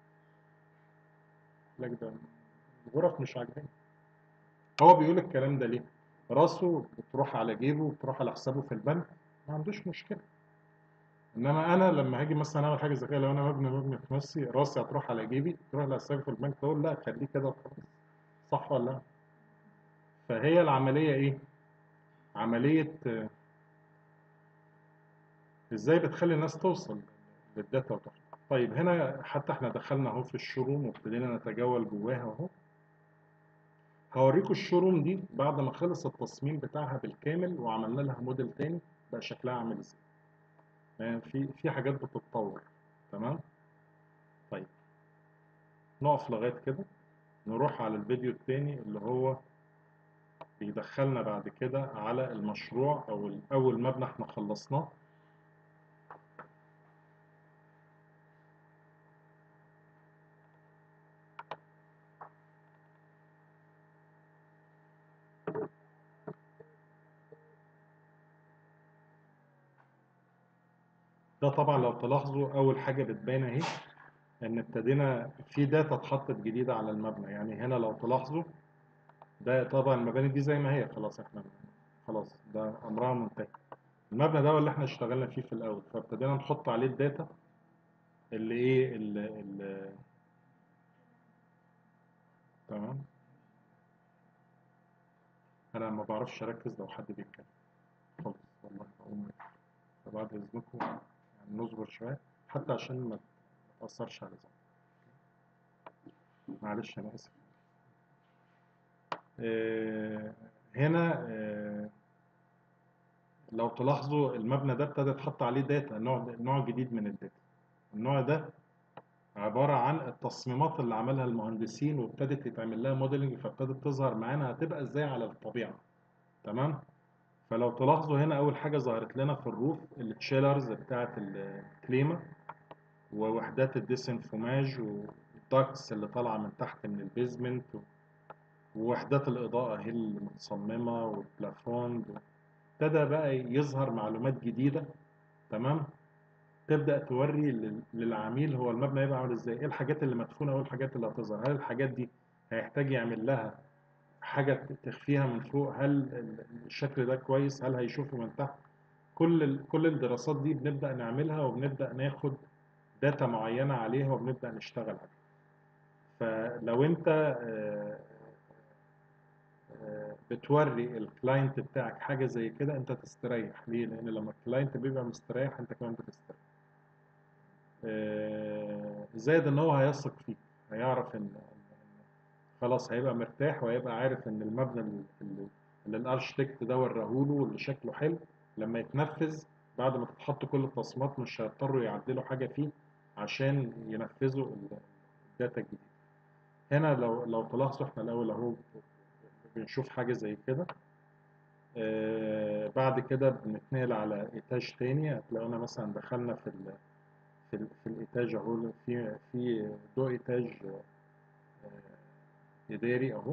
لك ده الغرف مش عاجباني هو بيقول الكلام ده ليه راسه بتروح على جيبه وبتروح على حسابه في البنك ما عندوش مشكله انما انا لما هاجي مثلا اعمل حاجه زي كده لو انا مبني مبني في نفسي راسي هتروح على جيبي تروح على حسابي في البنك تقول لا خليه كده وخلاص صح ولا لا فهي العمليه ايه عمليه آه، ازاي بتخلي الناس توصل للداتا وتفهم طيب هنا حتى احنا دخلنا اهو في الشروم وابتدينا نتجول جواها اهو هوريكم الشروم دي بعد ما خلص التصميم بتاعها بالكامل وعملنا لها موديل تاني بقى شكلها عامل ازاي يعني في في حاجات بتتطور تمام طيب نقف لغايه كده نروح على الفيديو التاني اللي هو بيدخلنا بعد كده على المشروع او ال- اول مبنى احنا خلصناه ده طبعا لو تلاحظوا اول حاجه بتبان اهي ان ابتدينا في داتا اتحطت جديده على المبنى يعني هنا لو تلاحظوا ده طبعا المباني دي زي ما هي خلاص احنا خلاص ده امرها منتهي المبنى ده اللي احنا اشتغلنا فيه في الاول فابتدينا نحط عليه الداتا اللي ايه اللي, اللي تمام انا ما بعرفش اركز لو حد بيتكلم خالص والله بقوم فبعد اذنكم يعني نصبر شويه حتى عشان ما تاثرش على زمن معلش انا اسف آه، هنا آه، لو تلاحظوا المبنى ده ابتدى يتحط عليه داتا نوع نوع جديد من الداتا النوع ده عبارة عن التصميمات اللي عملها المهندسين وابتدت يتعمل لها موديلنج فابتدت تظهر معانا هتبقى ازاي على الطبيعة تمام فلو تلاحظوا هنا أول حاجة ظهرت لنا في الروف التشيلرز بتاعة الكليمة ووحدات الديسنفوماج والداكتس اللي طالعة من تحت من البيزمنت ووحدات الإضاءة هي المتصممة والبلافون ابتدى بقى يظهر معلومات جديدة تمام تبدأ توري لل- للعميل هو المبنى هيبقى عامل ازاي ايه الحاجات اللي مدفونة وايه الحاجات اللي هتظهر هل الحاجات دي هيحتاج يعمل لها حاجة تخفيها من فوق هل ال- الشكل ده كويس هل هيشوفه من تحت كل ال- كل الدراسات دي بنبدأ نعملها وبنبدأ ناخد داتا معينة عليها وبنبدأ نشتغل عليها فلو انت آه، آه، بتوري الكلاينت بتاعك حاجة زي كده انت تستريح ليه؟ لأن لما الكلاينت بيبقى مستريح انت كمان بتستريح آه، زائد ان هو هيثق فيك هيعرف ان إن- خلاص هيبقى مرتاح وهيبقى عارف ان المبنى اللي, اللي اللي الارشتكت ده وراه له واللي شكله حلو لما يتنفذ بعد ما تتحط كل التصميمات مش هيضطروا يعدلوا حاجة فيه عشان ينفذوا ال- الداتا الجديدة هنا لو لو تلاحظوا احنا الاول اهو بنشوف حاجة زي كده آه، بعد كده بنتنقل على ايتاج تاني هتلاقونا مثلا دخلنا في ال في, ال في الايتاج اهو في في دو ايتاج آه، اداري اهو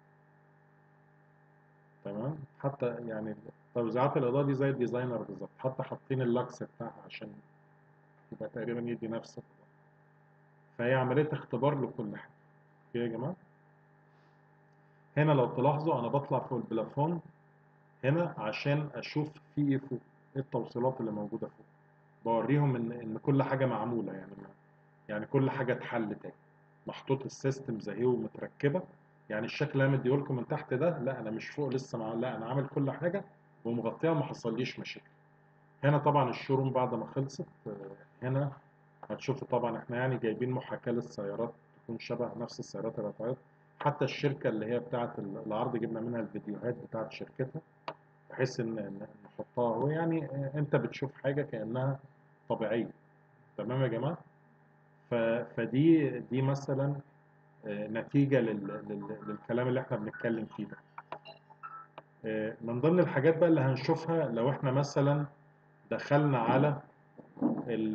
تمام حتى يعني توزيعات الاضاءه دي زي الديزاينر بالظبط حتى حاطين اللاكس بتاعها عشان يبقى تقريبا يدي نفس الإضاءة. فهي عمليه اختبار لكل حاجه اوكي يا جماعه هنا لو تلاحظوا انا بطلع فوق البلافون هنا عشان اشوف في ايه فوق ايه التوصيلات اللي موجوده فوق بوريهم ان ان كل حاجه معموله يعني ما يعني كل حاجه اتحل تاني محطوط السيستمز اهي ومتركبه يعني الشكل اللي انا مديهولكم من تحت ده لا انا مش فوق لسه مع... لا انا عامل كل حاجه ومغطيها وما حصليش مشاكل هنا طبعا الشوروم بعد ما خلصت آه، هنا هتشوفوا طبعا احنا يعني جايبين محاكاة للسيارات تكون شبه نفس السيارات اللي هتعرض حتى الشركة اللي هي بتاعة العرض جبنا منها الفيديوهات بتاعة شركتها بحيث ان إن نحطها هو يعني آه، انت بتشوف حاجة كأنها طبيعية تمام يا جماعة ف... فدي دي مثلا آه، نتيجة لل... لل... للكلام اللي احنا بنتكلم فيه ده آه، من ضمن الحاجات بقى اللي هنشوفها لو احنا مثلا دخلنا على ال...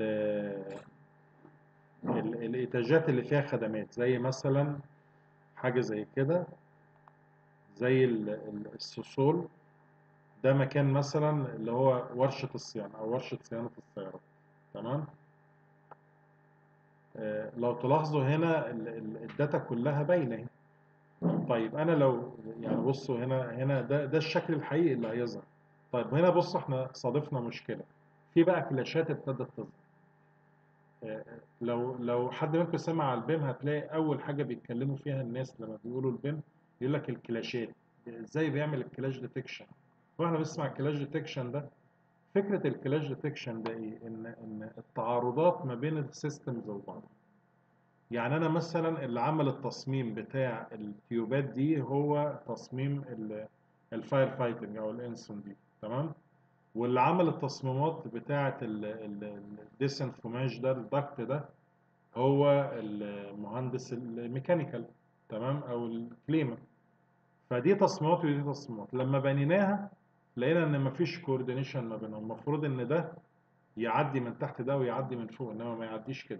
ال... الإتاجات اللي فيها خدمات زي مثلا حاجة زي كده زي ال- ال- السوسول ده مكان مثلا اللي هو ورشة الصيانة أو ورشة صيانة السيارات تمام آه، لو تلاحظوا هنا ال- ال- الداتا كلها باينة اهي طيب أنا لو يعني بصوا هنا هنا ده ده الشكل الحقيقي اللي هيظهر طيب هنا بصوا احنا صادفنا مشكلة في بقى فلاشات ابتدت تظهر آه، لو لو حد منكم سمع على البيم هتلاقي أول حاجة بيتكلموا فيها الناس لما بيقولوا البيم يقول لك الكلاشات ازاي بيعمل الكلاش ديتكشن واحنا بنسمع الكلاش ديتكشن ده فكرة الكلاش ديتكشن ده ايه؟ ان ان التعارضات ما بين السيستمز وبعض. يعني انا مثلا اللي عمل التصميم بتاع التيوبات دي هو تصميم الفاير فايتنج او الانسون دي تمام؟ واللي عمل التصميمات بتاعة الديسنفوماج ده الضغط ده هو المهندس الميكانيكال تمام او الكليمة فدي تصميمات ودي تصميمات لما بنيناها لقينا ان مفيش كوردينيشن ما بينهم المفروض ان ده يعدي من تحت ده ويعدي من فوق انما ما يعديش كده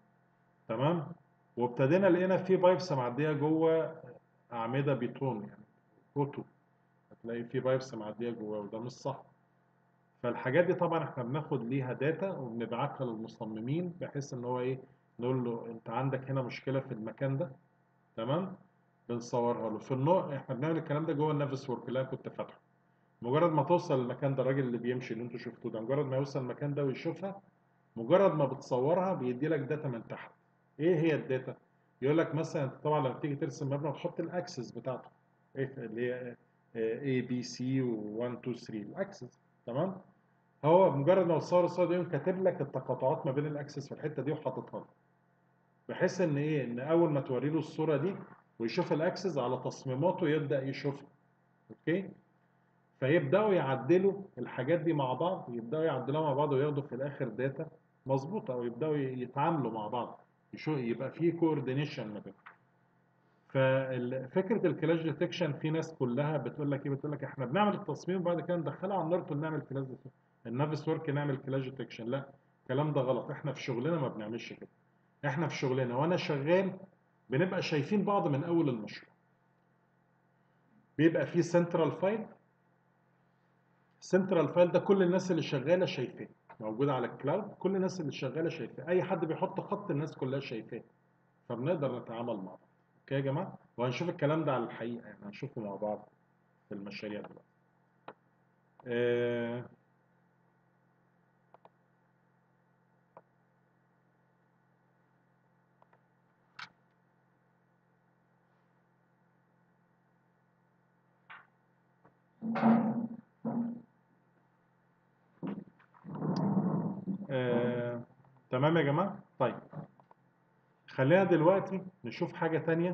تمام وابتدينا لقينا في بايبس معديه جوه اعمده بيتون يعني فوتو هتلاقي في بايبس معديه جوه وده مش صح فالحاجات دي طبعا احنا بناخد ليها داتا وبنبعتها للمصممين بحيث ان هو ايه نقول له انت عندك هنا مشكله في المكان ده تمام بنصورها له في النوع احنا بنعمل الكلام ده جوه النافس ورك اللي انا كنت فاتحه مجرد ما توصل المكان ده الراجل اللي بيمشي اللي انتوا شفتوه ده مجرد ما يوصل المكان ده ويشوفها مجرد ما بتصورها بيدي لك داتا من تحت ايه هي الداتا يقول لك مثلا انت طبعا لما تيجي ترسم مبنى تحط الاكسس بتاعته ايه اللي هي اي بي سي و1 2 3 الاكسس تمام هو مجرد ما تصور الصوره دي يقوم كاتب لك التقاطعات ما بين الاكسس في الحته دي وحاططها لك بحيث ان ايه ان اول ما توري له الصوره دي ويشوف الاكسس على تصميماته يبدا يشوفها اوكي فيبداوا يعدلوا الحاجات دي مع بعض يبداوا يعدلوها مع بعض وياخدوا في الاخر داتا مظبوطه او يبداوا يتعاملوا مع بعض يشو يبقى في كوردينيشن ما بينهم ففكره الكلاش ديتكشن في ناس كلها بتقول لك ايه بتقول لك احنا بنعمل التصميم وبعد كده ندخلها على النرتل نعمل كلاش ديتكشن النافس ورك نعمل كلاش ديتكشن لا الكلام ده غلط احنا في شغلنا ما بنعملش كده احنا في شغلنا وانا شغال بنبقى شايفين بعض من اول المشروع بيبقى في سنترال فايل سنترال فايل ده كل الناس اللي شغاله شايفاه موجود على الكلاود كل الناس اللي شغاله شايفاه اي حد بيحط خط الناس كلها شايفاه فبنقدر نتعامل مع بعض اوكي يا جماعه وهنشوف الكلام ده على الحقيقه يعني هنشوفه مع بعض في المشاريع دلوقتي آه آه، تمام يا جماعة طيب خلينا دلوقتي نشوف حاجة تانية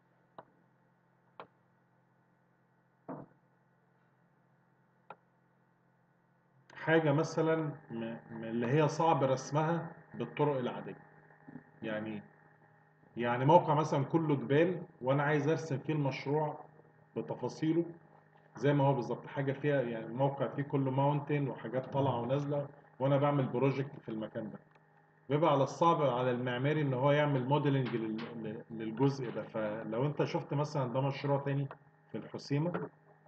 حاجة مثلا م- م- اللي هي صعب رسمها بالطرق العادية يعني يعني موقع مثلا كله جبال وانا عايز ارسم فيه المشروع بتفاصيله زي ما هو بالظبط حاجة فيها يعني موقع فيه كله ماونتن وحاجات طالعة ونازلة وانا بعمل بروجكت في المكان ده بيبقى على الصعب على المعماري ان هو يعمل موديلنج للجزء ده فلو انت شفت مثلا ده مشروع تاني في الحسيمة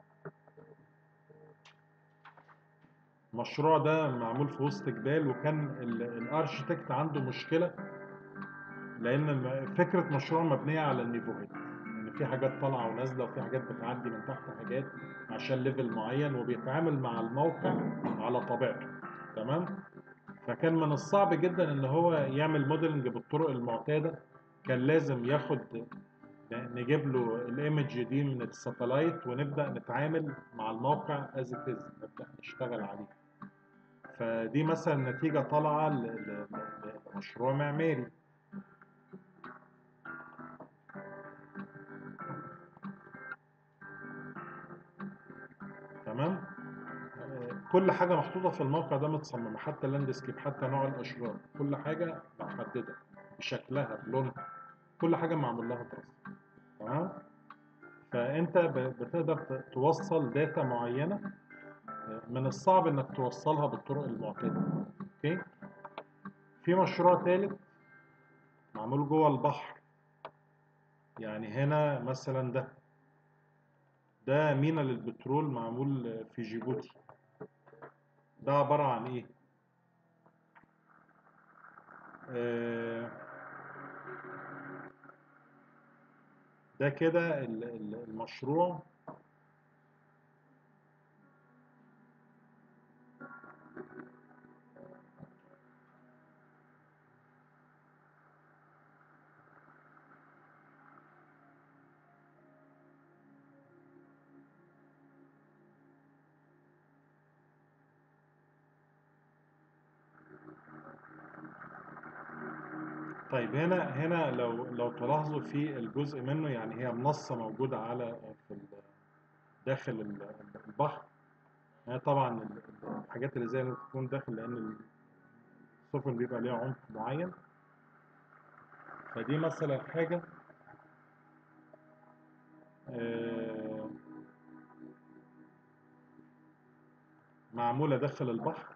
المشروع ده معمول في وسط جبال وكان ال- الارشيتكت عنده مشكلة لان الم- فكرة مشروع مبنية على النيفوهات ان في حاجات طالعة ونازلة وفي حاجات بتعدي من تحت حاجات عشان ليفل معين وبيتعامل مع الموقع على طبيعته تمام فكان من الصعب جدا ان هو يعمل موديلنج بالطرق المعتاده كان لازم ياخد نجيب له الايمج دي من الساتلايت ونبدا نتعامل مع الموقع از ات از نبدا نشتغل عليه فدي مثلا نتيجه طالعه ل- ل- ل- مشروع معماري تمام آه، كل حاجة محطوطة في الموقع ده متصممة حتى اللاندسكيب حتى نوع الأشجار كل حاجة محددة بشكلها بلونها كل حاجة معمول لها دراسة تمام فأنت ب- بتقدر ت- توصل داتا معينة آه، من الصعب إنك توصلها بالطرق المعتادة أوكي في مشروع ثالث معمول جوه البحر يعني هنا مثلا ده ده مينا للبترول معمول في جيبوتي ده عبارة عن ايه آه، ده كده ال- ال- المشروع طيب هنا هنا لو لو تلاحظوا في الجزء منه يعني هي منصة موجودة على في ال- داخل ال- البحر هي طبعا ال- ال- الحاجات اللي زي اللي تكون داخل لأن السفن بيبقى ليها عمق معين فدي مثلا حاجة آه، معمولة داخل البحر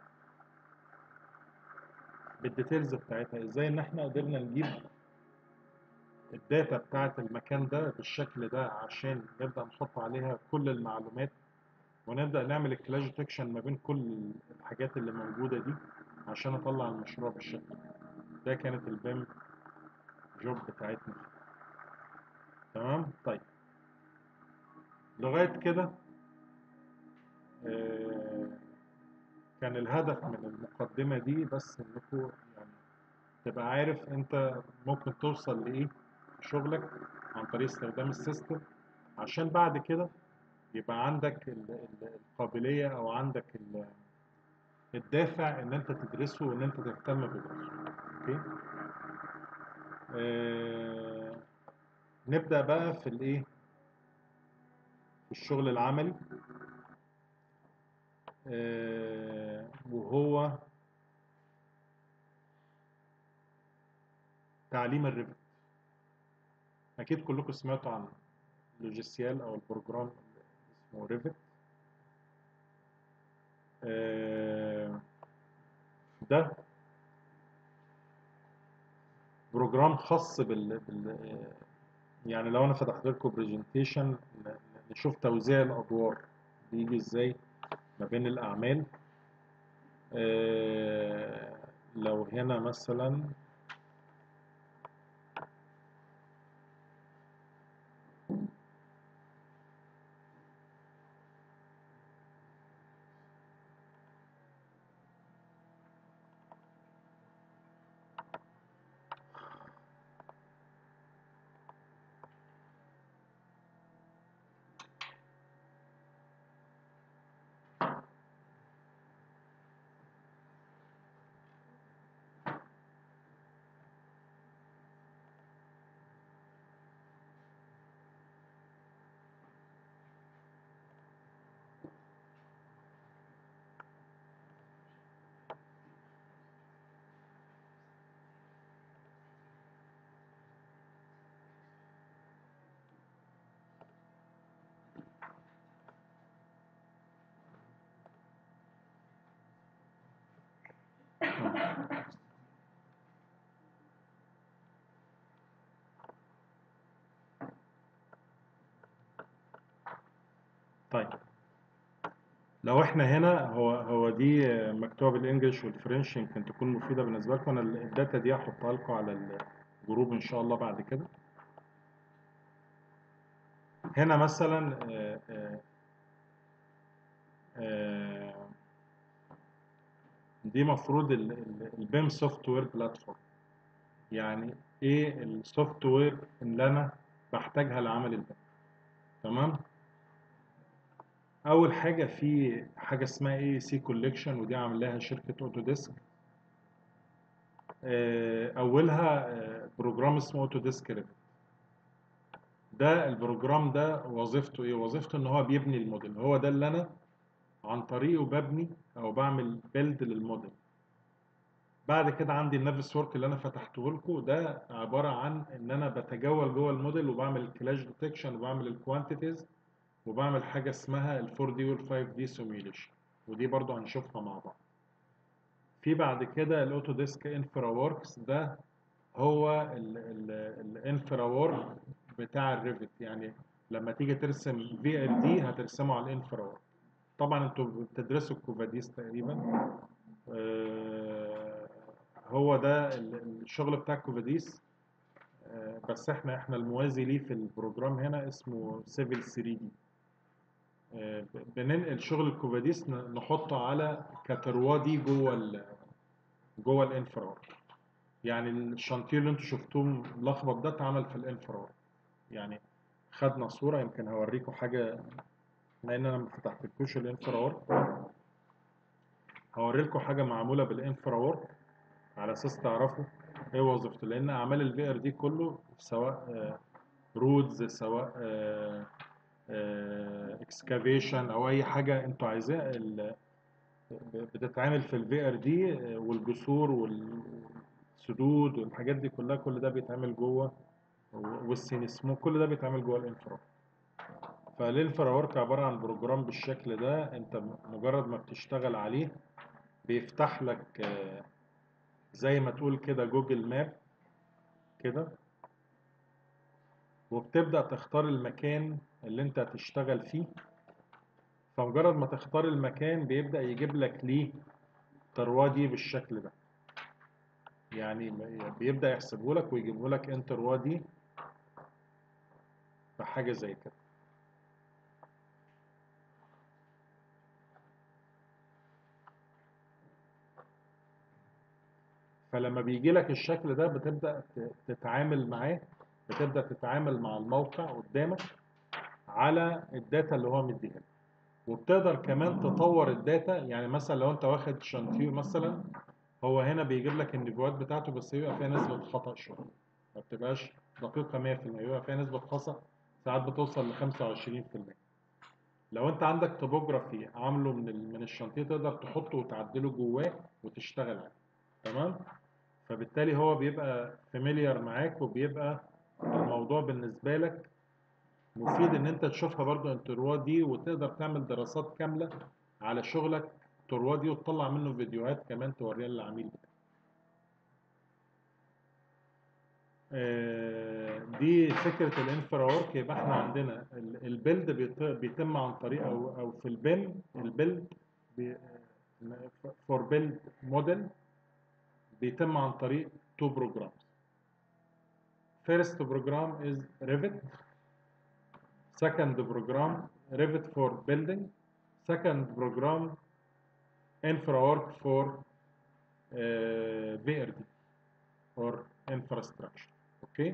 بالديتيلز بتاعتها ازاي ان احنا قدرنا نجيب الداتا بتاعت المكان ده بالشكل ده عشان نبدأ نحط عليها كل المعلومات ونبدأ نعمل الكلاش ديتكشن ما بين كل الحاجات اللي موجودة دي عشان اطلع المشروع بالشكل ده ده كانت البيم جوب بتاعتنا تمام طيب لغاية كده آه، كان الهدف من المقدمة دي بس انكم يعني تبقى عارف انت ممكن توصل لايه في شغلك عن طريق استخدام السيستم عشان بعد كده يبقى عندك ال- ال- القابلية او عندك ال- الدافع ان انت تدرسه وان انت تهتم بدراسه اوكي آه نبدأ بقى في الايه في الشغل العملي آه وهو تعليم الريفت اكيد كلكم سمعتوا عن لوجيسيال او البروجرام اللي اسمه ريفت آه ده بروجرام خاص بال, بال يعني لو انا فتحت لكم برزنتيشن نشوف توزيع الادوار بيجي ازاي ما بين الاعمال آه، لو هنا مثلا طيب لو احنا هنا هو هو دي مكتوبه بالانجلش والفرنش يمكن تكون مفيده بالنسبه لكم انا الداتا دي هحطها لكم على الجروب ان شاء الله بعد كده هنا مثلا آه، آه، آه، دي مفروض البيم سوفت وير بلاتفورم يعني ايه السوفت وير اللي انا بحتاجها لعمل البيم تمام اول حاجه في حاجه اسمها اي سي كوليكشن ودي عاملاها شركه اوتوديسك آه، اولها آه، بروجرام اسمه اوتو ديسك ريفت ده البروجرام ده وظيفته ايه وظيفته ان هو بيبني الموديل هو ده اللي انا عن طريقه ببني او بعمل بيلد للموديل بعد كده عندي النافس ورك اللي انا فتحته لكم ده عباره عن ان انا بتجول جوه الموديل وبعمل الكلاش ديتكشن وبعمل الكوانتيتيز وبعمل حاجه اسمها ال 4 دي وال 5 دي سيميوليشن ودي برضو هنشوفها مع بعض في بعد كده الاوتو ديسك انفرا وركس ده هو الانفرا وورك بتاع الريفت يعني لما تيجي ترسم في ال دي هترسمه على الانفرا وورك طبعا انتوا بتدرسوا الكوفاديس تقريبا آه، هو ده ال- الشغل بتاع الكوفاديس آه، بس احنا احنا الموازي ليه في البروجرام هنا اسمه سيفل 3 دي آه، ب- بننقل شغل الكوفاديس ن- نحطه على كاتروا دي جوه ال جوه الانفرا يعني الشانتيه اللي انتوا شفتوه ملخبط ده اتعمل في الانفرا يعني خدنا صورة يمكن هوريكم حاجة لان انا ما فتحتلكوش الانفرا هوري لكم حاجة معمولة بالانفرا على اساس تعرفوا ايه وظيفته لان اعمال الفي ار دي كله سواء رودز سواء اكسكافيشن او اي حاجه انتوا عايزاها ال- بتتعمل في الفي ار دي والجسور والسدود والحاجات دي كلها كل ده بيتعمل جوه والسينسمو كل ده بيتعمل جوه الانفرا فالانفرا ورك عباره عن بروجرام بالشكل ده انت مجرد ما بتشتغل عليه بيفتح لك آه، زي ما تقول كده جوجل ماب كده وبتبدأ تختار المكان اللي انت هتشتغل فيه فمجرد ما تختار المكان بيبدأ يجيب لك ليه تروادي بالشكل ده يعني بيبدأ يحسبه لك ويجيبه لك انت روادي بحاجة زي كده فلما بيجي لك الشكل ده بتبدأ ت- تتعامل معاه بتبدأ تتعامل مع الموقع قدامك على الداتا اللي هو مديها لك. وبتقدر كمان تطور الداتا يعني مثلا لو انت واخد شانتيو مثلا هو هنا بيجيب لك النيفوات بتاعته بس بيبقى فيها نسبة خطأ شوية ما بتبقاش دقيقة 100% بيبقى فيها نسبة خطأ ساعات بتوصل ل 25% لو انت عندك توبوجرافي عامله من ال- من الشانتيه تقدر تحطه وتعدله جواه وتشتغل عليه تمام فبالتالي هو بيبقى فاميليار معاك وبيبقى الموضوع بالنسبة لك مفيد ان انت تشوفها برضو التروا دي وتقدر تعمل دراسات كاملة على شغلك التروا دي وتطلع منه فيديوهات كمان توريها للعميل بتاعك آه، دي فكرة الانفرا ورك يبقى احنا عندنا ال- البيلد بيت- بيتم عن طريق او او في البيم البيلد فور بيلد موديل بيتم عن طريق تو بروجرامز First program is Revit. Second program Revit for building. Second program InfraWork for uh, VRD or infrastructure. Okay.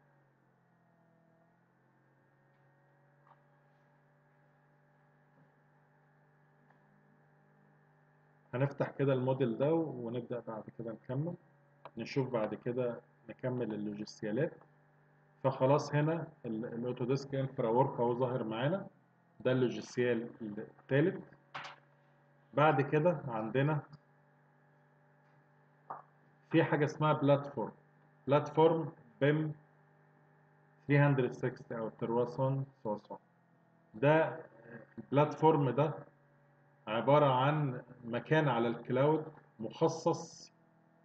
هنفتح كده الموديل ده ونبدأ بعد كده نكمل نشوف بعد كده نكمل اللوجيسيالات فخلاص هنا ال- الاوتوديسك انفرا ورك اهو ظاهر معانا ده اللوجيسيال الثالث بعد كده عندنا في حاجه اسمها بلاتفورم بلاتفورم بيم 360 او ترواسون سوسون ده البلاتفورم ده عباره عن مكان على الكلاود مخصص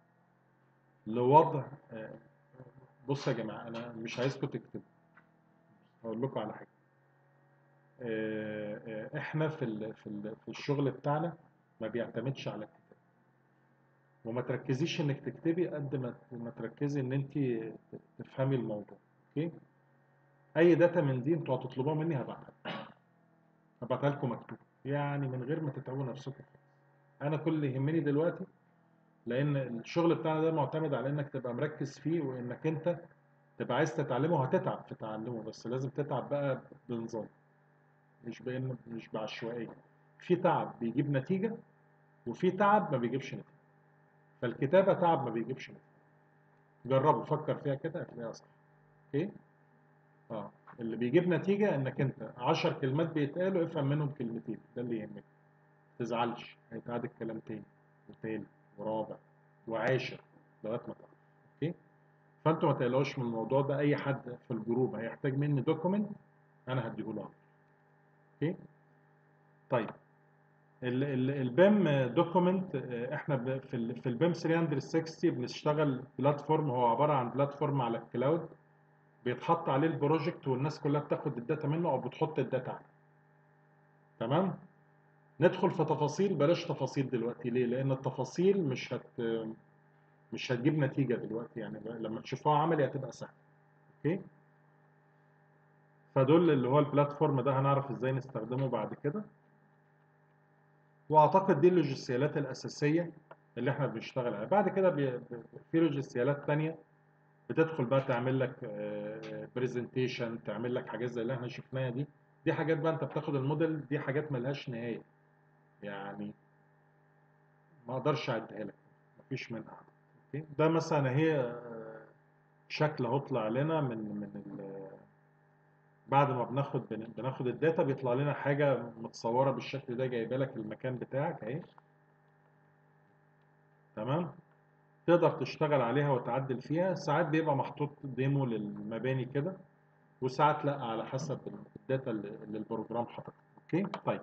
لوضع آه، بصوا يا جماعه انا مش عايزكم تكتبوا هقول لكم على حاجه آه، آه، احنا في ال في ال في الشغل بتاعنا ما بيعتمدش على الكتاب وما تركزيش انك تكتبي قد ما ما تركزي ان انت تفهمي الموضوع اوكي اي داتا من دي انتوا هتطلبوها مني هبعتها هبعتها لكم مكتوب يعني من غير ما تتعبوا نفسكم انا كل اللي يهمني دلوقتي لان الشغل بتاعنا ده معتمد على انك تبقى مركز فيه وانك انت تبقى عايز تتعلمه هتتعب في تعلمه بس لازم تتعب بقى بنظام مش بإن مش بعشوائية في تعب بيجيب نتيجة وفي تعب ما بيجيبش نتيجة فالكتابه تعب ما بيجيبش نتيجه جربوا فكر فيها كده هتلاقيها صح اوكي اه اللي بيجيب نتيجه انك انت 10 كلمات بيتقالوا افهم منهم كلمتين ده اللي يهمك ما تزعلش هيتعاد الكلام تاني وتالت ورابع وعاشر لغايه ما تعرف اوكي فانتوا ما تقلقوش من الموضوع ده اي حد في الجروب هيحتاج مني دوكيمنت انا هديه له اوكي طيب البيم دوكيمنت احنا ب- في ال في البيم 360 بنشتغل بلاتفورم هو عباره عن بلاتفورم على الكلاود بيتحط عليه البروجكت والناس كلها بتاخد الداتا منه او بتحط الداتا عليه تمام ندخل في تفاصيل بلاش تفاصيل دلوقتي ليه لان التفاصيل مش هت مش هتجيب نتيجه دلوقتي يعني لما تشوفوها عملي هتبقى سهله اوكي فدول اللي هو البلاتفورم ده هنعرف ازاي نستخدمه بعد كده واعتقد دي اللوجيسيالات الاساسيه اللي احنا بنشتغل عليها بعد كده بي... في لوجيسيالات تانية بتدخل بقى تعمل لك برزنتيشن تعمل لك حاجات زي اللي احنا شفناها دي دي حاجات بقى انت بتاخد الموديل دي حاجات ملهاش نهايه يعني ما اقدرش اعدها لك مفيش منها اوكي ده مثلا هي آه، شكل اهو طلع لنا من من ال- بعد ما بناخد بن- بناخد الداتا بيطلع لنا حاجه متصوره بالشكل ده جايبه لك المكان بتاعك اهي تمام تقدر تشتغل عليها وتعدل فيها ساعات بيبقى محطوط ديمو للمباني كده وساعات لا على حسب الداتا اللي اللي البروجرام حاططها اوكي طيب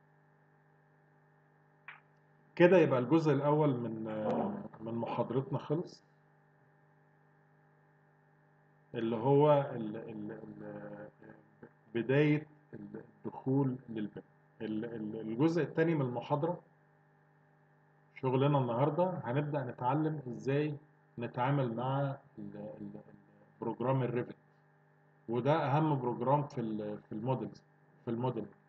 كده يبقى الجزء الاول من آه، من محاضرتنا خلص اللي هو ال ال ال بداية الدخول للبيم ال- ال- الجزء الثاني من المحاضرة شغلنا النهاردة هنبدأ نتعلم ازاي نتعامل مع ال- ال- البروجرام الريفت وده أهم بروجرام في ال- في الموديلز في الموديل